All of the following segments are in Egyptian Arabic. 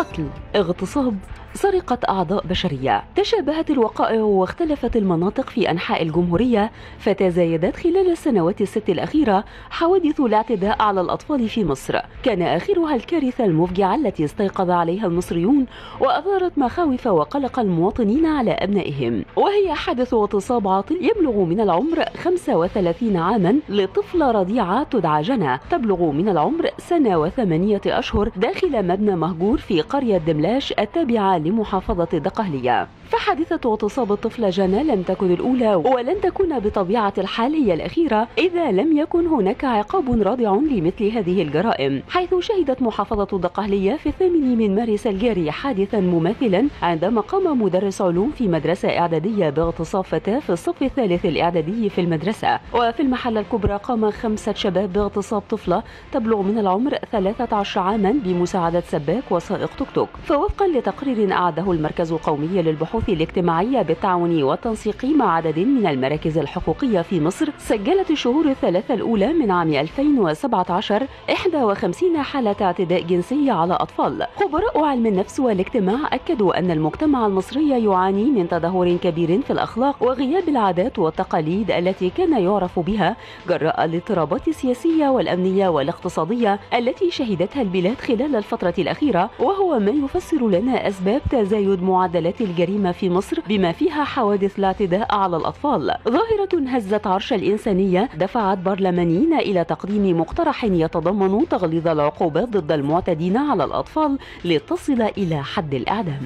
قتل اغتصاب سرقة أعضاء بشرية تشابهت الوقائع واختلفت المناطق في أنحاء الجمهورية فتزايدت خلال السنوات الست الأخيرة حوادث الاعتداء على الأطفال في مصر كان آخرها الكارثة المفجعة التي استيقظ عليها المصريون وأثارت مخاوف وقلق المواطنين على أبنائهم وهي حادث اغتصاب عاطل يبلغ من العمر 35 عاما لطفلة رضيعة تدعى جنى تبلغ من العمر سنة وثمانية أشهر داخل مبنى مهجور في قرية دملاش التابعة لمحافظة الدقهلية فحادثة اغتصاب الطفلة جنى لم تكن الأولى ولن تكون بطبيعة الحال هي الأخيرة إذا لم يكن هناك عقاب رادع لمثل هذه الجرائم حيث شهدت محافظة الدقهلية في الثامن من مارس الجاري حادثا مماثلا عندما قام مدرس علوم في مدرسة إعدادية باغتصاب فتاة في الصف الثالث الإعدادي في المدرسة وفي المحلة الكبرى قام خمسة شباب باغتصاب طفلة تبلغ من العمر 13 عاما بمساعدة سباك وسائق توك توك فوفقا لتقرير أعده المركز القومي للبحوث الاجتماعية بالتعاون والتنسيق مع عدد من المراكز الحقوقية في مصر سجلت الشهور الثلاثة الأولى من عام 2017 51 حالة اعتداء جنسي على أطفال خبراء علم النفس والاجتماع أكدوا أن المجتمع المصري يعاني من تدهور كبير في الأخلاق وغياب العادات والتقاليد التي كان يعرف بها جراء الاضطرابات السياسية والأمنية والاقتصادية التي شهدتها البلاد خلال الفترة الأخيرة وهو ما يفسر لنا أسباب تزايد معدلات الجريمة في مصر بما فيها حوادث الاعتداء على الأطفال ظاهرة هزت عرش الإنسانية دفعت برلمانيين إلى تقديم مقترح يتضمن تغليظ العقوبات ضد المعتدين على الأطفال لتصل إلى حد الإعدام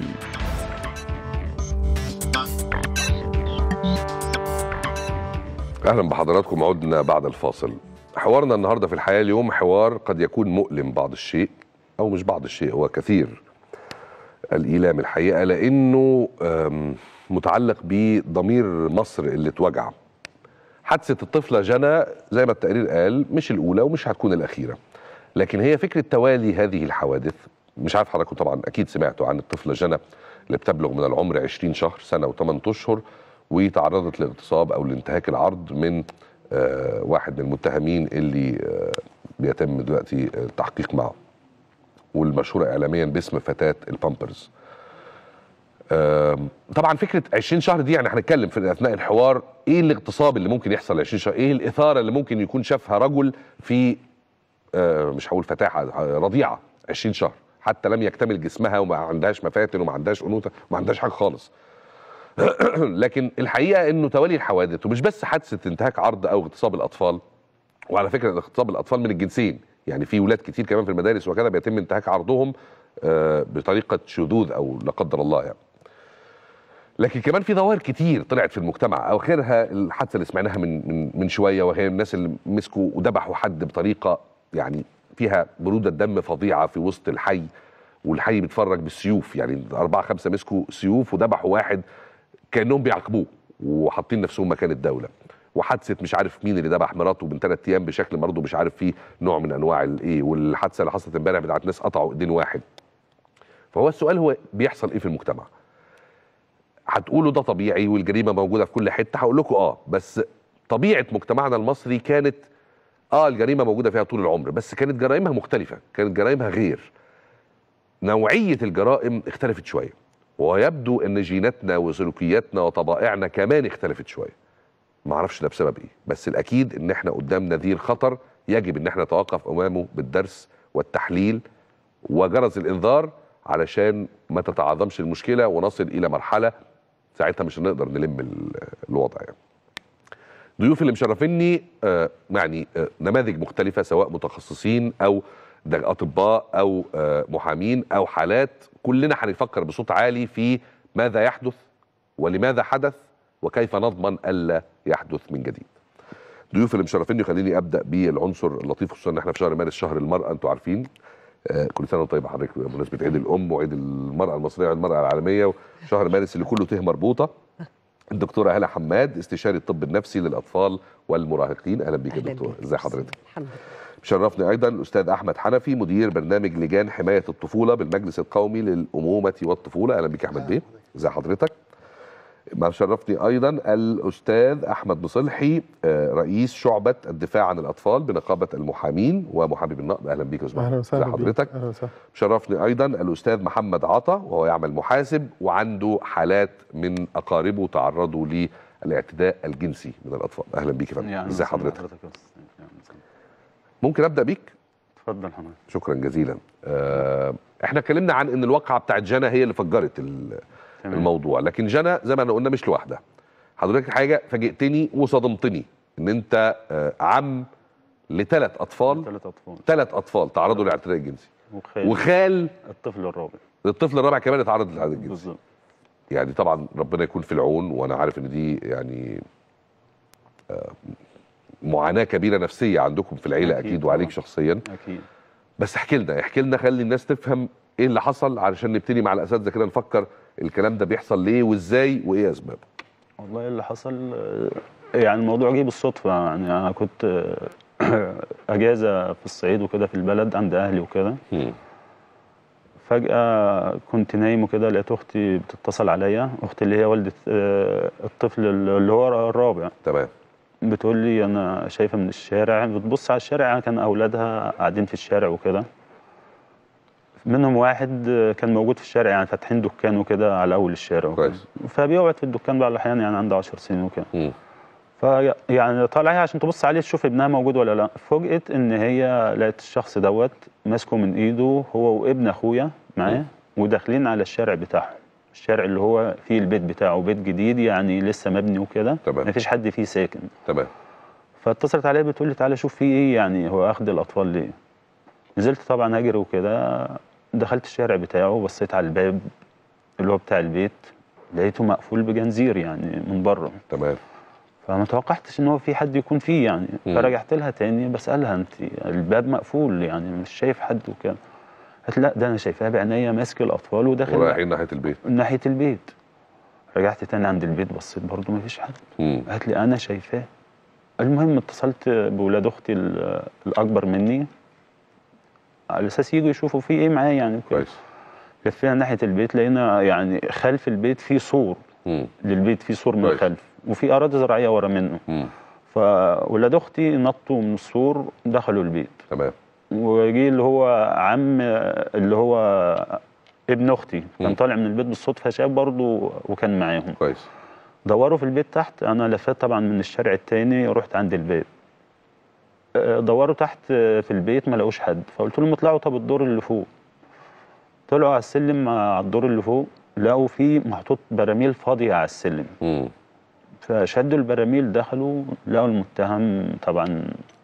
اهلا بحضراتكم عدنا بعد الفاصل حوارنا النهارده في الحياه اليوم حوار قد يكون مؤلم بعض الشيء او مش بعض الشيء هو كثير الايلام الحقيقه لانه أم، متعلق بضمير مصر اللي اتوجع حادثه الطفله جنى زي ما التقرير قال مش الاولى ومش هتكون الاخيره لكن هي فكره توالي هذه الحوادث مش عارف حضراتكم طبعا اكيد سمعتوا عن الطفله جنى اللي بتبلغ من العمر 20 شهر سنه و8 اشهر وتعرضت لاغتصاب او لانتهاك العرض من آه، واحد من المتهمين اللي آه، بيتم دلوقتي التحقيق معه والمشهوره اعلاميا باسم فتاه البامبرز آم، طبعا فكره 20 شهر دي يعني هنتكلم في اثناء الحوار ايه الاغتصاب اللي ممكن يحصل 20 شهر ايه الاثاره اللي ممكن يكون شافها رجل في آه، مش هقول فتاحه آه، رضيعه 20 شهر حتى لم يكتمل جسمها وما عندهاش مفاتن وما عندهاش انوثه وما عندهاش حاجه خالص لكن الحقيقه انه توالي الحوادث ومش بس حادثه انتهاك عرض او اغتصاب الاطفال وعلى فكره اغتصاب الاطفال من الجنسين يعني في ولاد كتير كمان في المدارس وكذا بيتم انتهاك عرضهم آه، بطريقه شذوذ او لا قدر الله يعني لكن كمان في ظواهر كتير طلعت في المجتمع اخرها الحادثه اللي سمعناها من من من شويه وهي الناس اللي مسكوا وذبحوا حد بطريقه يعني فيها بروده دم فظيعه في وسط الحي والحي بيتفرج بالسيوف يعني اربعه خمسه مسكوا سيوف وذبحوا واحد كانهم بيعاقبوه وحاطين نفسهم مكان الدوله وحادثه مش عارف مين اللي ذبح مراته من ثلاث ايام بشكل برضه مش عارف فيه نوع من انواع الايه والحادثه اللي حصلت امبارح بتاعت ناس قطعوا ايدين واحد فهو السؤال هو بيحصل ايه في المجتمع هتقولوا ده طبيعي والجريمه موجوده في كل حته هقول لكم اه بس طبيعه مجتمعنا المصري كانت اه الجريمه موجوده فيها طول العمر بس كانت جرائمها مختلفه كانت جرائمها غير نوعيه الجرائم اختلفت شويه ويبدو ان جيناتنا وسلوكياتنا وطبائعنا كمان اختلفت شويه ما اعرفش ده بسبب ايه بس الاكيد ان احنا قدام نذير خطر يجب ان احنا نتوقف امامه بالدرس والتحليل وجرس الانذار علشان ما تتعاظمش المشكله ونصل الى مرحله ساعتها مش هنقدر نلم ال- الوضع يعني. ضيوفي اللي مشرفيني آه يعني آه نماذج مختلفه سواء متخصصين او ده اطباء او آه محامين او حالات كلنا هنفكر بصوت عالي في ماذا يحدث ولماذا حدث وكيف نضمن الا يحدث من جديد. ضيوف اللي مشرفيني خليني ابدا بالعنصر اللطيف خصوصا ان احنا في شهر مارس شهر المراه انتوا عارفين آه، كل سنه وانت طيبه حضرتك بمناسبه عيد الام وعيد المراه المصريه والمراه العالميه وشهر مارس اللي كله ته مربوطه الدكتوره هاله حماد استشاري الطب النفسي للاطفال والمراهقين اهلا بيك يا أهلاً دكتوره بيك. ازي حضرتك الحمد لله شرفني ايضا الاستاذ احمد حنفي مدير برنامج لجان حمايه الطفوله بالمجلس القومي للامومه والطفوله اهلا بيك يا احمد بيه ازي حضرتك ما شرفني ايضا الاستاذ احمد مصلحي آه، رئيس شعبه الدفاع عن الاطفال بنقابه المحامين ومحامي بالنقد اهلا بيك يا استاذ اهلا ازي وسهلا بيك. حضرتك اهلا وسهلا شرفني ايضا الاستاذ محمد عطا وهو يعمل محاسب وعنده حالات من اقاربه تعرضوا للاعتداء الجنسي من الاطفال اهلا بيك يا فندم يعني ازي مثلاً حضرتك يا أستاذ. يعني مثلاً. ممكن ابدا بيك اتفضل حضرتك شكرا جزيلا آه، احنا اتكلمنا عن ان الواقعه بتاعت جنى هي اللي فجرت ال- تمام. الموضوع لكن جنى زي ما احنا قلنا مش لوحدها حضرتك حاجه فاجئتني وصدمتني ان انت آه، عم لثلاث اطفال ثلاث اطفال ثلاث اطفال تعرضوا للاعتداء الجنسي وخال وخال الطفل الرابع الطفل الرابع كمان اتعرض للاعتداء الجنسي بالظبط يعني طبعا ربنا يكون في العون وانا عارف ان دي يعني آه، معاناه كبيره نفسيه عندكم في العيله أكيد اكيد وعليك طبعاً. شخصيا اكيد بس احكي لنا احكي لنا خلي الناس تفهم ايه اللي حصل علشان نبتدي مع الاساتذه كده نفكر الكلام ده بيحصل ليه وازاي وايه اسبابه والله اللي حصل آه، يعني الموضوع جه بالصدفه يعني انا كنت آه، اجازه في الصعيد وكده في البلد عند اهلي وكده فجاه كنت نايم وكده لقيت اختي بتتصل عليا اختي اللي هي والده آه، الطفل اللي هو الرابع تمام بتقول لي انا شايفه من الشارع بتبص على الشارع كان اولادها قاعدين في الشارع وكده منهم واحد كان موجود في الشارع يعني فاتحين دكان وكده على اول الشارع وكده. كويس. فبيقعد في الدكان بقى احيانا يعني عنده 10 سنين وكده مم. فيعني طالعه هي عشان تبص عليه تشوف ابنها موجود ولا لا فوجئت ان هي لقت الشخص دوت ماسكه من ايده هو وابن اخويا معاه وداخلين على الشارع بتاعهم الشارع اللي هو فيه البيت بتاعه بيت جديد يعني لسه مبني وكده تمام. مفيش حد فيه ساكن تمام فاتصلت عليا بتقول لي تعالى شوف في ايه يعني هو اخد الاطفال ليه نزلت طبعا اجري وكده دخلت الشارع بتاعه بصيت على الباب اللي هو بتاع البيت لقيته مقفول بجنزير يعني من بره تمام فما توقعتش ان هو في حد يكون فيه يعني مم. فرجعت لها تاني بسالها انت الباب مقفول يعني مش شايف حد وكده قالت لا ده انا شايفاه بعينيا ماسك الاطفال وداخل ورايحين ناحيه البيت ناحيه البيت رجعت تاني عند البيت بصيت برضه مفيش حد مم. قالت لي انا شايفاه المهم اتصلت بولاد اختي ال- الاكبر مني على اساس يجوا يشوفوا في ايه معايا يعني وكده. كويس لفينا ناحيه البيت لقينا يعني خلف البيت في سور مم. للبيت في سور من كويس. الخلف وفي اراضي زراعيه ورا منه مم. فولاد اختي نطوا من السور دخلوا البيت تمام وجي اللي هو عم اللي هو ابن اختي مم. كان طالع من البيت بالصدفه شاف برضه وكان معاهم كويس دوروا في البيت تحت انا لفيت طبعا من الشارع التاني رحت عند البيت آه، دوروا تحت آه، في البيت ما لقوش حد فقلت لهم اطلعوا طب الدور اللي فوق طلعوا على السلم على الدور اللي فوق لقوا فيه محطوط براميل فاضيه على السلم مم. فشدوا البراميل دخلوا لقوا المتهم طبعا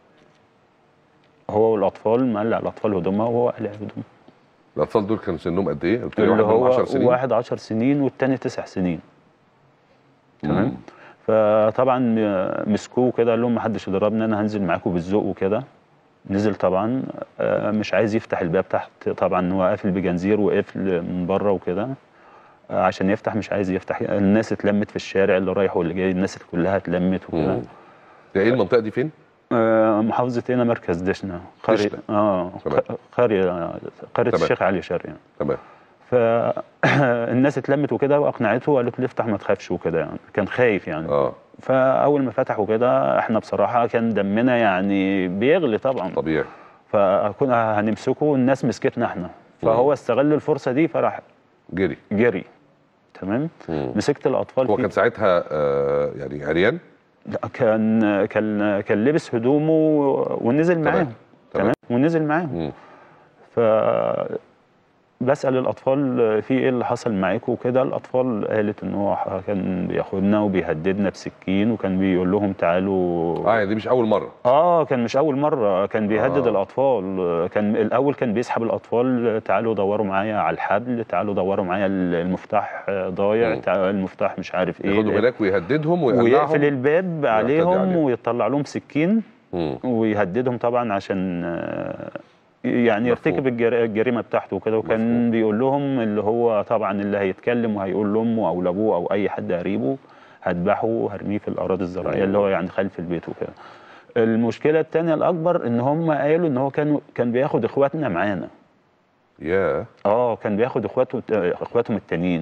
هو والاطفال مقلع الاطفال هدومها وهو قلع هدومها الاطفال دول كانوا سنهم قد ايه؟ قلت لي اللي واحد منهم هو 10 سنين واحد 10 سنين والتاني 9 سنين مم. تمام فطبعا مسكوه كده قال لهم ما حدش يضربني انا هنزل معاكم بالذوق وكده نزل طبعا آه، مش عايز يفتح الباب تحت طبعا هو قافل بجنزير وقفل من بره وكده آه، عشان يفتح مش عايز يفتح الناس اتلمت في الشارع اللي رايح واللي جاي الناس كلها اتلمت وكده مم. ده ايه المنطقه دي فين؟ آه، محافظة هنا مركز دشنا قرية دشنا. اه تمام. قرية قرية تمام. الشيخ علي شرقي يعني. تمام فالناس اتلمت وكده واقنعته وقالت له افتح ما تخافش وكده يعني كان خايف يعني اه فاول ما فتحوا كده احنا بصراحه كان دمنا يعني بيغلي طبعا طبيعي فكنا هنمسكه والناس مسكتنا احنا فهو استغل الفرصه دي فراح جري جري تمام مم. مسكت الاطفال هو فيه. كان ساعتها آه يعني عريان لا، كان كان كان لبس هدومه ونزل تمام. معاهم تمام. تمام ونزل معاهم مم. ف بسأل الأطفال في إيه اللي حصل معاكم وكده الأطفال قالت إن هو كان بياخدنا وبيهددنا بسكين وكان بيقول لهم تعالوا اه يعني دي مش اول مره اه كان مش اول مره كان بيهدد آه. آه. الاطفال كان الاول كان بيسحب الاطفال تعالوا دوروا معايا على الحبل تعالوا دوروا معايا المفتاح ضايع مم. تعالوا المفتاح مش عارف ايه ياخدوا هناك ويهددهم ويقلعهم ويقفل الباب عليهم عليهم. ويطلع لهم سكين مم. ويهددهم طبعا عشان آه، يعني مفهوم. يرتكب الجر- الجريمه بتاعته وكده وكان مفهوم. بيقول لهم اللي هو طبعا اللي هيتكلم وهيقول لامه او لابوه او اي حد قريبه هذبحه وهرميه في الاراضي الزراعيه اللي هو يعني خلف البيت وكده المشكله الثانيه الاكبر ان هم قالوا ان هو كان كان بياخد اخواتنا معانا يا اه كان بياخد اخواته اخواتهم التانيين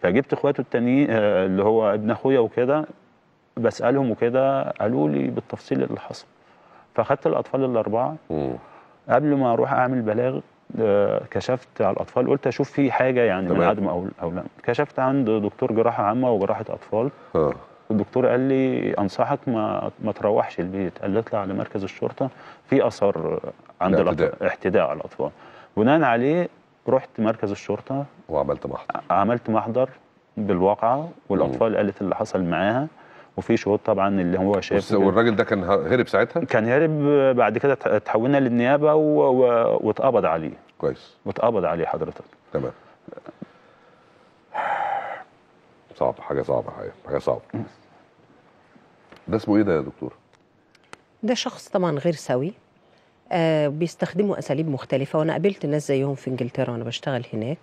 فجبت اخواته التانيين آه، اللي هو ابن اخويا وكده بسالهم وكده قالوا لي بالتفصيل اللي حصل فاخدت الاطفال الاربعه مم. قبل ما اروح اعمل بلاغ آه، كشفت على الاطفال قلت اشوف في حاجه يعني من تمام. عدم او او لا كشفت عند دكتور جراحه عامه وجراحه اطفال اه والدكتور قال لي انصحك ما ما تروحش البيت قال لي اطلع على مركز الشرطه في اثر عند الاعتداء. الاطفال اعتداء على الاطفال بناء عليه رحت مركز الشرطه وعملت محضر عملت محضر بالواقعه والاطفال قالت اللي حصل معاها وفي شهود طبعا اللي هو والس- شاف والراجل ده كان هرب ساعتها كان هارب بعد كده ت- تحولنا للنيابه و... و... واتقبض عليه كويس واتقبض عليه حضرتك تمام صعب حاجه صعبه حاجه حاجه صعبه ده اسمه ايه ده يا دكتور ده شخص طبعا غير سوي آه بيستخدموا اساليب مختلفه وانا قابلت ناس زيهم في انجلترا وانا بشتغل هناك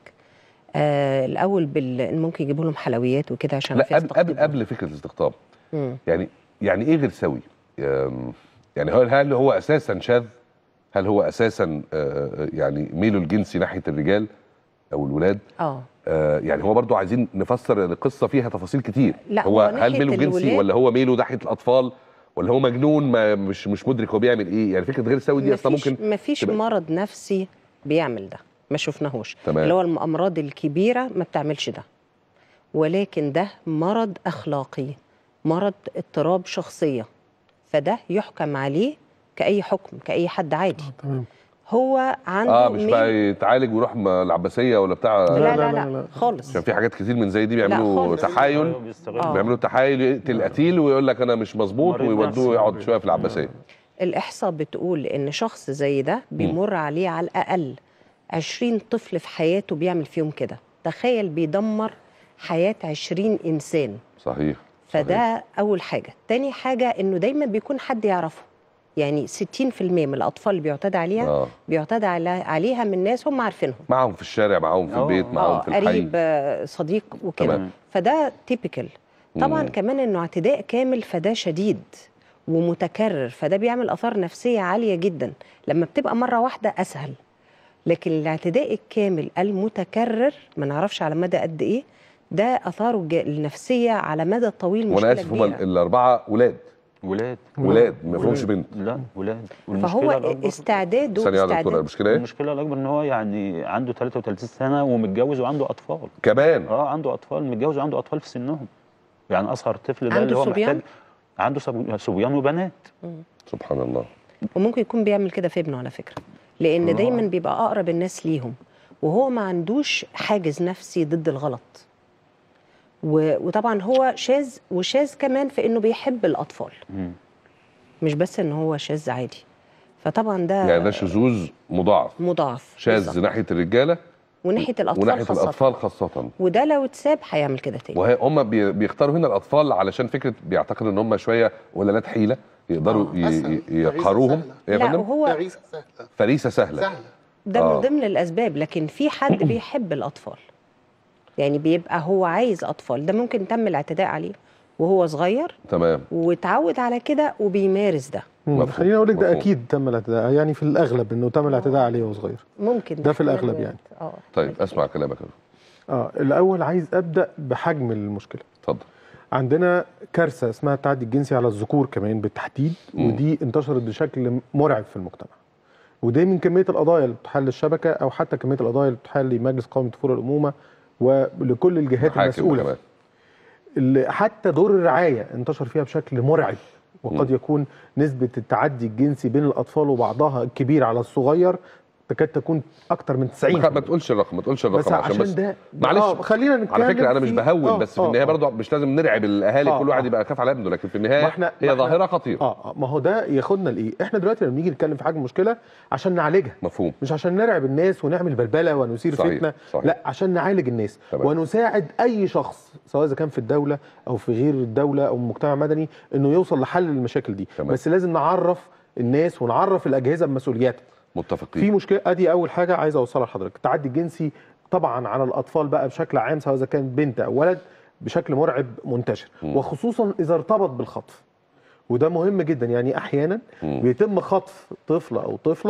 آه الاول بال ممكن يجيبوا لهم حلويات وكده عشان لا في قبل قبل يستقطبوا. قبل فكره الاستقطاب مم. يعني يعني ايه غير سوي أم، يعني هل هل هو اساسا شاذ هل هو اساسا آه، يعني ميله الجنسي ناحيه الرجال او الولاد اه آه، يعني هو برضو عايزين نفسر القصه فيها تفاصيل كتير لا، هو هو هل ناحية ميله جنسي الولاد- ولا هو ميله ناحيه الاطفال ولا هو مجنون ما مش مش مدرك هو بيعمل ايه يعني فكره غير سوي دي اصلا مفيش ممكن مفيش تبقى- مرض نفسي بيعمل ده ما شفناهوش تمام. اللي هو الامراض الكبيره ما بتعملش ده ولكن ده مرض اخلاقي مرض اضطراب شخصيه فده يحكم عليه كاي حكم كاي حد عادي تمام هو عنده اه مش ميل- بقى يتعالج ويروح م- العباسيه ولا بتاع لا لا لا، لا, لا، لا. خالص عشان في حاجات كتير من زي دي بيعملوا خالص. تحايل آه. بيعملوا تحايل يقتل قتيل ويقول لك انا مش مظبوط مريض ويودوه نفسي. يقعد شويه في العباسيه الإحصاء بتقول إن شخص زي ده بيمر عليه على الأقل 20 طفل في حياته بيعمل فيهم كده تخيل بيدمر حياة 20 إنسان صحيح فده أول حاجة تاني حاجة إنه دايما بيكون حد يعرفه يعني 60% من الأطفال اللي بيعتدى عليها اه بيعتدى على- عليها من ناس هم عارفينهم معاهم في الشارع معاهم في آه. البيت معاهم آه في الحي قريب آه، صديق وكده تمام. فده تيبيكال طبعا مم. كمان انه اعتداء كامل فده شديد ومتكرر فده بيعمل اثار نفسيه عاليه جدا لما بتبقى مره واحده اسهل لكن الاعتداء الكامل المتكرر ما نعرفش على مدى قد ايه ده اثاره الج- النفسيه على مدى طويل وانا مشكله اسف هم كبيره الاربعه ولاد ولاد ولاد ما فيهمش بنت لا ولاد فهو والمشكلة الأكبر- استعداده ثانيه يا دكتور استعداد المشكله ايه المشكله الاكبر ان هو يعني عنده 33 سنه ومتجوز وعنده اطفال كمان اه عنده اطفال متجوز وعنده اطفال في سنهم يعني اصغر طفل ده عنده اللي هو صبيان؟ محتاج عنده صب- صبيان وبنات سبحان الله وممكن يكون بيعمل كده في ابنه على فكره لان آه. دايما بيبقى اقرب الناس ليهم وهو ما عندوش حاجز نفسي ضد الغلط و- وطبعا هو شاذ وشاذ كمان في انه بيحب الاطفال مم. مش بس ان هو شاذ عادي فطبعا ده يعني ده شذوذ مضاعف مضاعف شاذ بالظبط. ناحيه الرجاله وناحيه الاطفال وناحيه خاصه الاطفال خاصه وده لو اتساب هيعمل كده تاني وهم بيختاروا هنا الاطفال علشان فكره بيعتقدوا ان هم شويه ولالات حيله يقدروا آه. ي- أسهل. ي- يقهروهم فريسة يا لا فندم وهو فريسة سهلة فريسه سهله سهلة ده آه. من ضمن الاسباب لكن في حد بيحب الاطفال يعني بيبقى هو عايز اطفال ده ممكن تم الاعتداء عليه وهو صغير تمام واتعود على كده وبيمارس ده مم. مفهوم. خليني اقول لك ده مفهوم. اكيد تم الاعتداء يعني في الاغلب انه تم الاعتداء عليه وهو صغير ممكن ده في الأغلب احتمال يعني. اه طيب اسمع كلامك يا دكتور. اه الاول عايز ابدا بحجم المشكله اتفضل عندنا كارثه اسمها التعدي الجنسي على الذكور كمان بالتحديد مم. ودي انتشرت بشكل مرعب في المجتمع وده من كميه القضايا اللي بتحل الشبكه او حتى كميه القضايا اللي بتحل لمجلس قومي الطفوله والامومه ولكل الجهات محاكم المسؤوله كمان اللي حتى دور الرعايه انتشر فيها بشكل مرعب وقد مم. يكون نسبه التعدي الجنسي بين الاطفال وبعضها الكبير على الصغير تكاد تكون اكتر من 90 ما ما تقولش الرقم ما تقولش بس الرقم عشان عشان بس ده معلش. آه خلينا نتكلم على فكره انا مش في- بهون آه، بس في آه، النهايه آه. برضه مش لازم نرعب الاهالي آه، كل واحد آه. يبقى خاف على ابنه لكن في ما النهايه احنا هي ما احنا- ظاهره خطيره اه آه، ما هو ده ياخدنا لايه؟ احنا دلوقتي لما بنيجي نتكلم في حجم المشكله عشان نعالجها مفهوم مش عشان نرعب الناس ونعمل بلبله ونثير صحيح، فتنه صحيح. لا عشان نعالج الناس تمام. ونساعد اي شخص سواء اذا كان في الدوله او في غير الدوله او المجتمع المدني انه يوصل لحل المشاكل دي تمام. بس لازم نعرف الناس ونعرف الاجهزه بمسؤولياتها في متفقين مشكله ادي اول حاجه عايز اوصلها لحضرتك التعدي الجنسي طبعا على الاطفال بقى بشكل عام سواء اذا كان بنت او ولد بشكل مرعب منتشر مم. وخصوصا اذا ارتبط بالخطف وده مهم جدا يعني احيانا مم. بيتم خطف طفل او طفله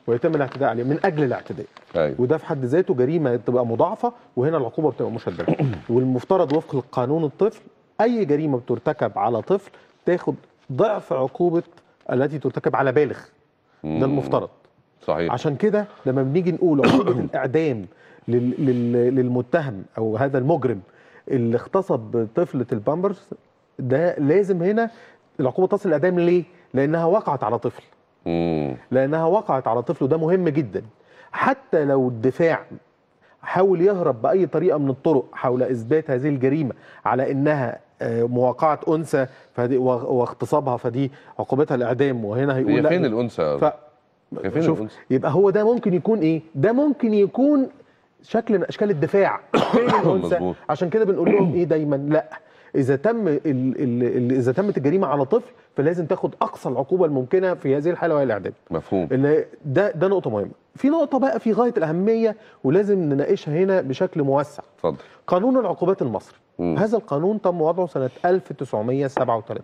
ويتم الاعتداء عليه من اجل الاعتداء ايوه وده في حد ذاته جريمه تبقى مضاعفه وهنا العقوبه بتبقى مشدده والمفترض وفق القانون الطفل اي جريمه بترتكب على طفل تاخد ضعف عقوبه التي ترتكب على بالغ مم. ده المفترض صحيح عشان كده لما بنيجي نقول عقوبه الاعدام لل- لل- للمتهم او هذا المجرم اللي اغتصب طفله البامبرز ده لازم هنا العقوبه تصل الاعدام ليه؟ لانها وقعت على طفل مم. لانها وقعت على طفل وده مهم جدا حتى لو الدفاع حاول يهرب باي طريقه من الطرق حول اثبات هذه الجريمه على انها آه، مواقعه انثى فدي وا- واغتصابها فدي عقوبتها الاعدام وهنا هيقول هي لا فين الانثى ف... هي فين شوف الانثى يبقى هو ده ممكن يكون ايه ده ممكن يكون شكل من اشكال الدفاع فين الانثى مظبوط. عشان كده بنقول لهم ايه دايما لا اذا تم ال ال ال اذا تمت الجريمه على طفل فلازم تاخد اقصى العقوبه الممكنه في هذه الحاله وهي الاعدام مفهوم اللي ده ده نقطه مهمه في نقطه بقى في غايه الاهميه ولازم نناقشها هنا بشكل موسع اتفضل قانون العقوبات المصري مم. هذا القانون تم وضعه سنه 1937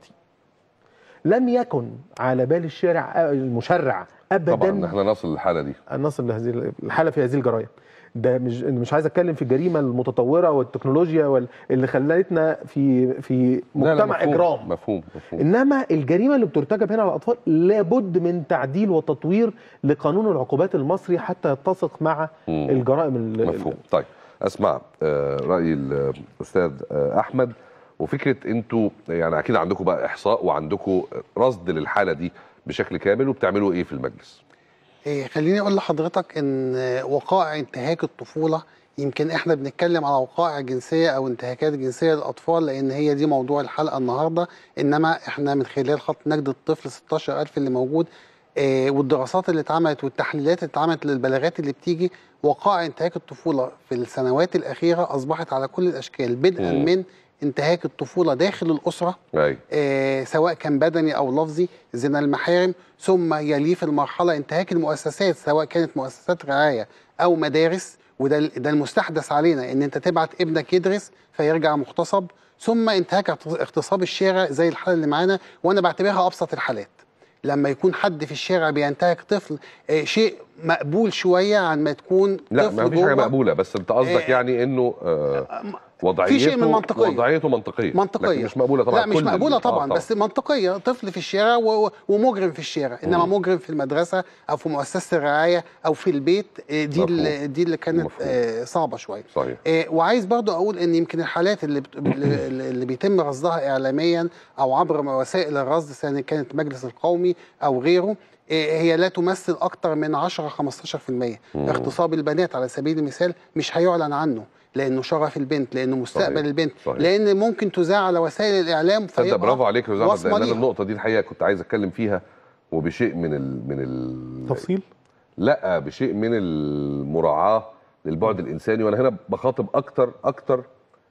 لم يكن على بال الشارع المشرع ابدا طبعا احنا نصل للحاله دي ان نصل لهذه الحاله في هذه الجرائم ده مش مش عايز اتكلم في الجريمه المتطوره والتكنولوجيا وال- اللي خلتنا في في لا، لا، مجتمع مفهوم. اجرام مفهوم مفهوم انما الجريمه اللي بترتكب هنا على الاطفال لابد من تعديل وتطوير لقانون العقوبات المصري حتى يتسق مع مم. الجرائم ال- مفهوم طيب اسمع آه، راي الاستاذ آه، احمد وفكره انتوا يعني اكيد عندكم بقى احصاء وعندكم رصد للحاله دي بشكل كامل وبتعملوا ايه في المجلس إيه، خليني اقول لحضرتك ان وقائع انتهاك الطفوله يمكن احنا بنتكلم على وقائع جنسيه او انتهاكات جنسيه للاطفال لان هي دي موضوع الحلقه النهارده انما احنا من خلال خط نجد الطفل 16000 اللي موجود آه، والدراسات اللي اتعملت والتحليلات اللي اتعملت للبلاغات اللي بتيجي وقائع انتهاك الطفوله في السنوات الاخيره اصبحت على كل الاشكال بدءا مم. من انتهاك الطفوله داخل الاسره ايوه آه، سواء كان بدني او لفظي زنا المحارم ثم يليه في المرحله انتهاك المؤسسات سواء كانت مؤسسات رعايه او مدارس وده ده المستحدث علينا ان انت تبعت ابنك يدرس فيرجع مغتصب ثم انتهاك اغتص- اغتصاب الشارع زي الحاله اللي معانا وانا بعتبرها ابسط الحالات لما يكون حد في الشارع بينتهك طفل آه، شيء مقبول شويه عن ما تكون لا طفل ما فيش حاجه جوه. مقبوله بس انت قصدك آه، يعني انه آه وضعيته في شيء من المنطقية. وضعيته منطقيه منطقيه لكن مش مقبوله طبعا لا مش كل ال- مقبوله آه، طبعا بس منطقيه طفل في الشارع و- و- ومجرم في الشارع انما مجرم في المدرسه او في مؤسسه الرعايه او في البيت آه، دي مفهوم. اللي دي اللي كانت مفهوم. آه، صعبه شويه صحيح آه، وعايز برضو اقول ان يمكن الحالات اللي بت... اللي اللي بيتم رصدها اعلاميا او عبر وسائل الرصد سواء كانت المجلس القومي او غيره آه، هي لا تمثل اكثر من 10 15% اغتصاب البنات على سبيل المثال مش هيعلن عنه لانه شرف البنت لانه مستقبل صحيح. البنت صحيح. لان ممكن تذاع على وسائل الاعلام تصدق فيبقى برافو عليك يا استاذ احمد وصمة لان انا ليها. النقطه دي الحقيقه كنت عايز اتكلم فيها وبشيء من ال من ال تفصيل لا بشيء من المراعاه للبعد الانساني وانا هنا بخاطب اكتر اكتر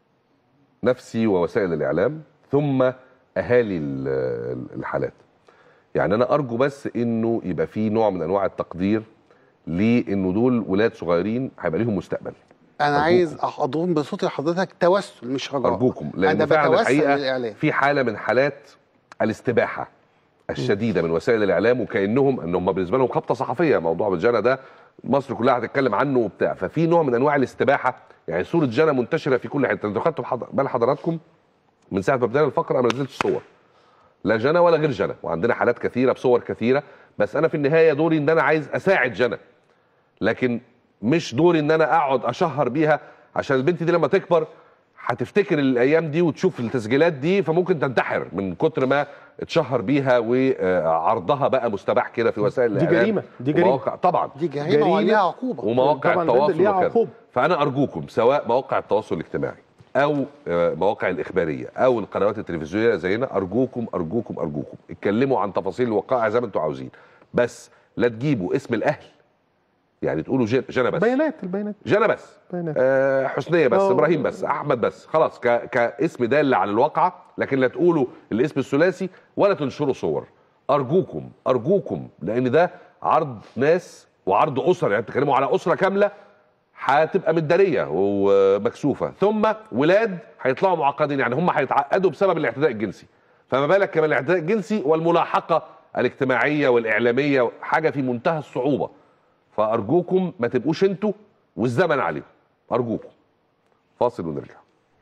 نفسي ووسائل الاعلام ثم اهالي ال- الحالات يعني انا ارجو بس انه يبقى في نوع من انواع التقدير لانه دول ولاد صغيرين هيبقى ليهم مستقبل انا أرجوكم. عايز اضم بصوت لحضرتك توسل مش رجاء ارجوكم انا لان فعلا بتوسل الحقيقه للاعلام في حاله من حالات الاستباحه الشديده من وسائل الاعلام وكانهم ان هم بالنسبه لهم خبطه صحفيه موضوع جانا ده مصر كلها هتتكلم عنه وبتاع ففي نوع من انواع الاستباحه يعني صوره جانا منتشره في كل حته انتوا خدتوا بحض- بال حضراتكم من ساعه ما بدانا الفقره انا ما نزلتش صور لا جنى ولا غير جنى وعندنا حالات كثيره بصور كثيره بس انا في النهايه دوري ان انا عايز اساعد جنى لكن مش دوري ان انا اقعد اشهر بيها عشان البنت دي لما تكبر هتفتكر الايام دي وتشوف التسجيلات دي فممكن تنتحر من كتر ما اتشهر بيها وعرضها بقى مستباح كده في وسائل دي الاعلام جريمة، دي جريمة. ومواقع طبعا دي جريمه جريمة وعليها عقوبه ومواقع طبعاً التواصل ليها وكذا عقوبة. فانا ارجوكم سواء مواقع التواصل الاجتماعي او آه، مواقع الاخباريه او القنوات التلفزيونيه زينا ارجوكم ارجوكم ارجوكم اتكلموا عن تفاصيل الوقائع زي ما انتم عاوزين بس لا تجيبوا اسم الاهل يعني تقولوا جن- جنى بس بيانات البيانات جنى بس بيانات آه حسنيه بس أه. ابراهيم بس احمد بس خلاص ك... كاسم دال على الواقعه لكن لا تقولوا الاسم الثلاثي ولا تنشروا صور ارجوكم ارجوكم لان ده عرض ناس وعرض اسر يعني بتتكلموا على اسره كامله هتبقى متداريه ومكسوفه ثم ولاد هيطلعوا معقدين يعني هم هيتعقدوا بسبب الاعتداء الجنسي فما بالك كمان الاعتداء الجنسي والملاحقه الاجتماعيه والاعلاميه حاجه في منتهى الصعوبه فارجوكم ما تبقوش انتوا والزمن عليهم ارجوكم فاصل ونرجع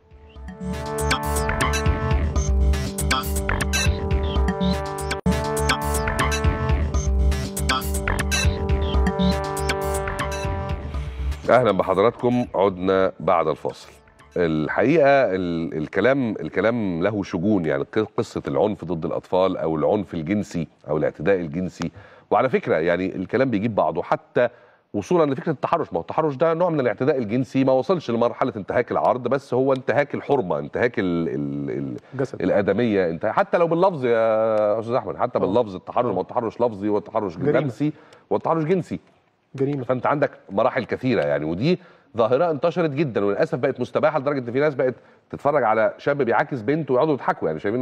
اهلا بحضراتكم عدنا بعد الفاصل الحقيقه ال- الكلام الكلام له شجون يعني ق- قصه العنف ضد الاطفال او العنف الجنسي او الاعتداء الجنسي وعلى فكره يعني الكلام بيجيب بعضه حتى وصولا لفكره التحرش ما هو التحرش ده نوع من الاعتداء الجنسي ما وصلش لمرحله انتهاك العرض بس هو انتهاك الحرمه انتهاك ال ال ال جسد الادميه انت حتى لو باللفظ يا استاذ احمد حتى آه. باللفظ التحرش ما هو التحرش لفظي والتحرش جريمة. نفسي والتحرش جنسي جريمه فانت عندك مراحل كثيره يعني ودي ظاهره انتشرت جدا وللاسف بقت مستباحه لدرجه ان في ناس بقت تتفرج على شاب بيعاكس بنت ويقعدوا يضحكوا يعني شايفين ان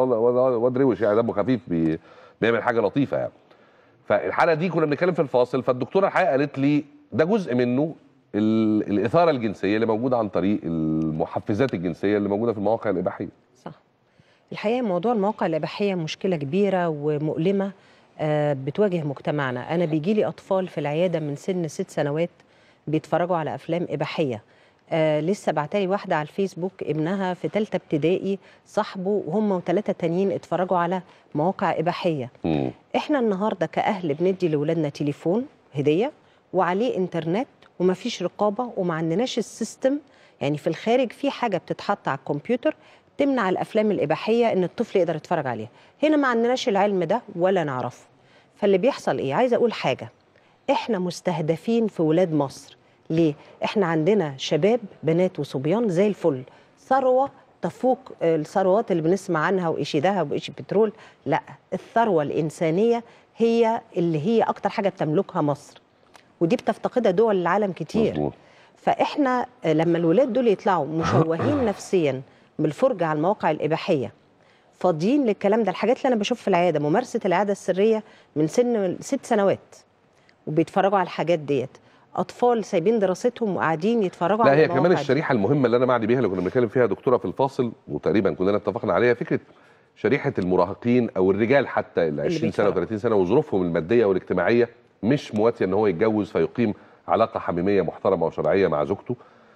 هو واد روش يعني دمه خفيف بي بيعمل حاجه لطيفه يعني فالحاله دي كنا بنتكلم في الفاصل فالدكتوره الحقيقه قالت لي ده جزء منه ال- الاثاره الجنسيه اللي موجوده عن طريق المحفزات الجنسيه اللي موجوده في المواقع الاباحيه صح الحقيقه موضوع المواقع الاباحيه مشكله كبيره ومؤلمه آه، بتواجه مجتمعنا انا بيجي لي اطفال في العياده من سن ست سنوات بيتفرجوا على افلام اباحيه آه لسه بعتلي واحده على الفيسبوك ابنها في ثالثه ابتدائي صاحبه وهم وثلاثه تانيين اتفرجوا على مواقع اباحيه مم. احنا النهارده كاهل بندي لاولادنا تليفون هديه وعليه انترنت ومفيش رقابه وما عندناش السيستم يعني في الخارج في حاجه بتتحط على الكمبيوتر تمنع الافلام الاباحيه ان الطفل يقدر يتفرج عليها هنا ما عندناش العلم ده ولا نعرفه فاللي بيحصل ايه عايزه اقول حاجه احنا مستهدفين في ولاد مصر ليه احنا عندنا شباب بنات وصبيان زي الفل ثروه تفوق الثروات اللي بنسمع عنها وايشي ذهب وايشي بترول لا الثروه الانسانيه هي اللي هي اكتر حاجه بتملكها مصر ودي بتفتقدها دول العالم كتير مظبوط فاحنا لما الولاد دول يطلعوا مشوهين نفسيا بالفرجه على المواقع الاباحيه فاضيين للكلام ده الحاجات اللي انا بشوف في العياده ممارسه العاده السريه من سن ست سنوات وبيتفرجوا على الحاجات ديت اطفال سايبين دراستهم وقاعدين يتفرجوا لا على هي كمان المواقع دي. الشريحه المهمه اللي انا معني بيها اللي كنا بنتكلم فيها يا دكتوره في الفاصل وتقريبا كلنا اتفقنا عليها فكره شريحه المراهقين او الرجال حتى ال 20 سنه بيتفرج. و30 سنه وظروفهم الماديه والاجتماعيه مش مواتيه ان هو يتجوز فيقيم علاقه حميميه محترمه وشرعيه مع زوجته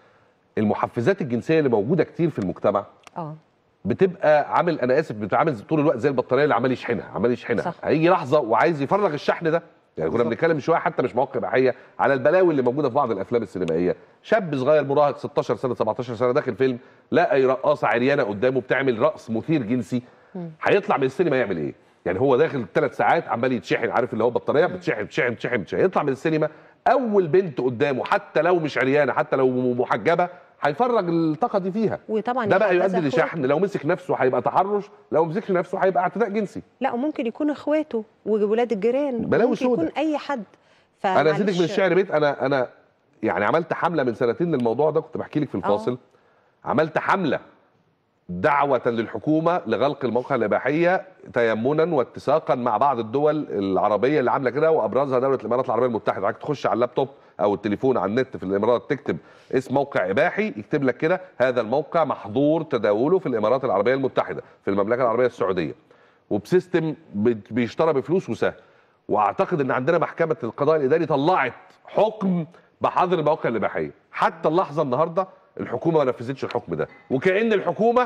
المحفزات الجنسيه اللي موجوده كتير في المجتمع اه بتبقى عامل انا اسف بتعامل طول الوقت زي البطاريه اللي عمال يشحنها عمال يشحنها صح. هيجي لحظه وعايز يفرغ الشحن ده يعني كنا بالظبط. بنتكلم شويه حتى مش مواقع اباحيه على البلاوي اللي موجوده في بعض الافلام السينمائيه شاب صغير مراهق 16 سنه 17 سنه داخل فيلم لقى رقاصه عريانه قدامه بتعمل رقص مثير جنسي هيطلع من السينما يعمل ايه يعني هو داخل ثلاث ساعات عمال يتشحن عارف اللي هو بطاريه بتشحن بتشحن بتشحن بتشحن يطلع من السينما اول بنت قدامه حتى لو مش عريانه حتى لو محجبه هيفرغ الطاقه دي فيها وطبعا ده بقى يحبذ يؤدي أخواته. لشحن لو مسك نفسه هيبقى تحرش لو مسكش نفسه هيبقى اعتداء جنسي لا وممكن يكون اخواته وولاد الجيران بلاوي ممكن يكون سودة. اي حد انا ازيدك من فمعلش- الشعر بيت انا انا يعني عملت حمله من سنتين للموضوع ده كنت بحكي لك في الفاصل عملت حمله دعوة للحكومة لغلق المواقع الإباحية تيمنا واتساقا مع بعض الدول العربية اللي عاملة كده وأبرزها دولة الإمارات العربية المتحدة حضرتك تخش على اللابتوب أو التليفون على النت في الإمارات تكتب اسم موقع إباحي يكتب لك كده هذا الموقع محظور تداوله في الإمارات العربية المتحدة في المملكة العربية السعودية وبسيستم بت- بيشترى بفلوس وسهل واعتقد ان عندنا محكمه القضاء الاداري طلعت حكم بحظر المواقع الاباحيه حتى اللحظه النهارده الحكومه ما نفذتش الحكم ده وكأن الحكومه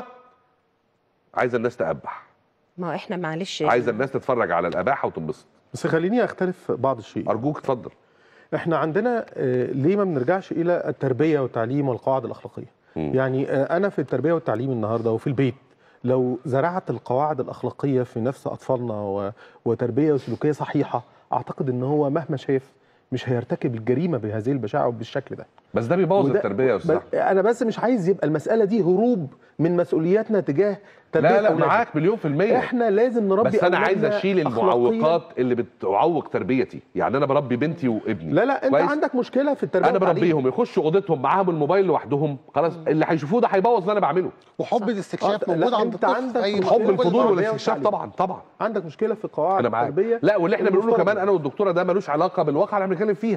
عايزه الناس تأبح ما هو احنا معلش عايزه الناس تتفرج على الاباحه وتنبسط بس خليني اختلف بعض الشيء ارجوك اتفضل احنا عندنا آه، ليه ما بنرجعش الى التربيه والتعليم والقواعد الاخلاقيه مم. يعني آه، انا في التربيه والتعليم النهارده وفي البيت لو زرعت القواعد الاخلاقيه في نفس اطفالنا و- وتربيه وسلوكيه صحيحه اعتقد ان هو مهما شاف مش هيرتكب الجريمه بهذه البشاعه وبالشكل ده بس ده بيبوظ وده- التربيه يا استاذ بل- أحمد. انا بس مش عايز يبقى المساله دي هروب من مسؤولياتنا تجاه تربيه لا لا أولادنا. معاك مليون في المية احنا لازم نربي بس انا عايز أولادنا اشيل أخلاقياً. المعوقات اللي بتعوق تربيتي يعني انا بربي بنتي وابني لا لا انت كويس؟ عندك مشكله في التربيه انا والتعليم. بربيهم يخشوا اوضتهم معاهم الموبايل لوحدهم خلاص اللي هيشوفوه ده هيبوظ اللي انا بعمله وحب الاستكشاف آه، موجود لا، عند أنت الطفل عندك أي حب طفل. حب الفضول الفضول والتربية والاستكشاف والتعليم. طبعا طبعا عندك مشكله في قواعد انا معاك التربيه لا واللي احنا بنقوله المفترض. كمان انا والدكتوره ده ملوش علاقه بالواقع اللي احنا بنتكلم فيها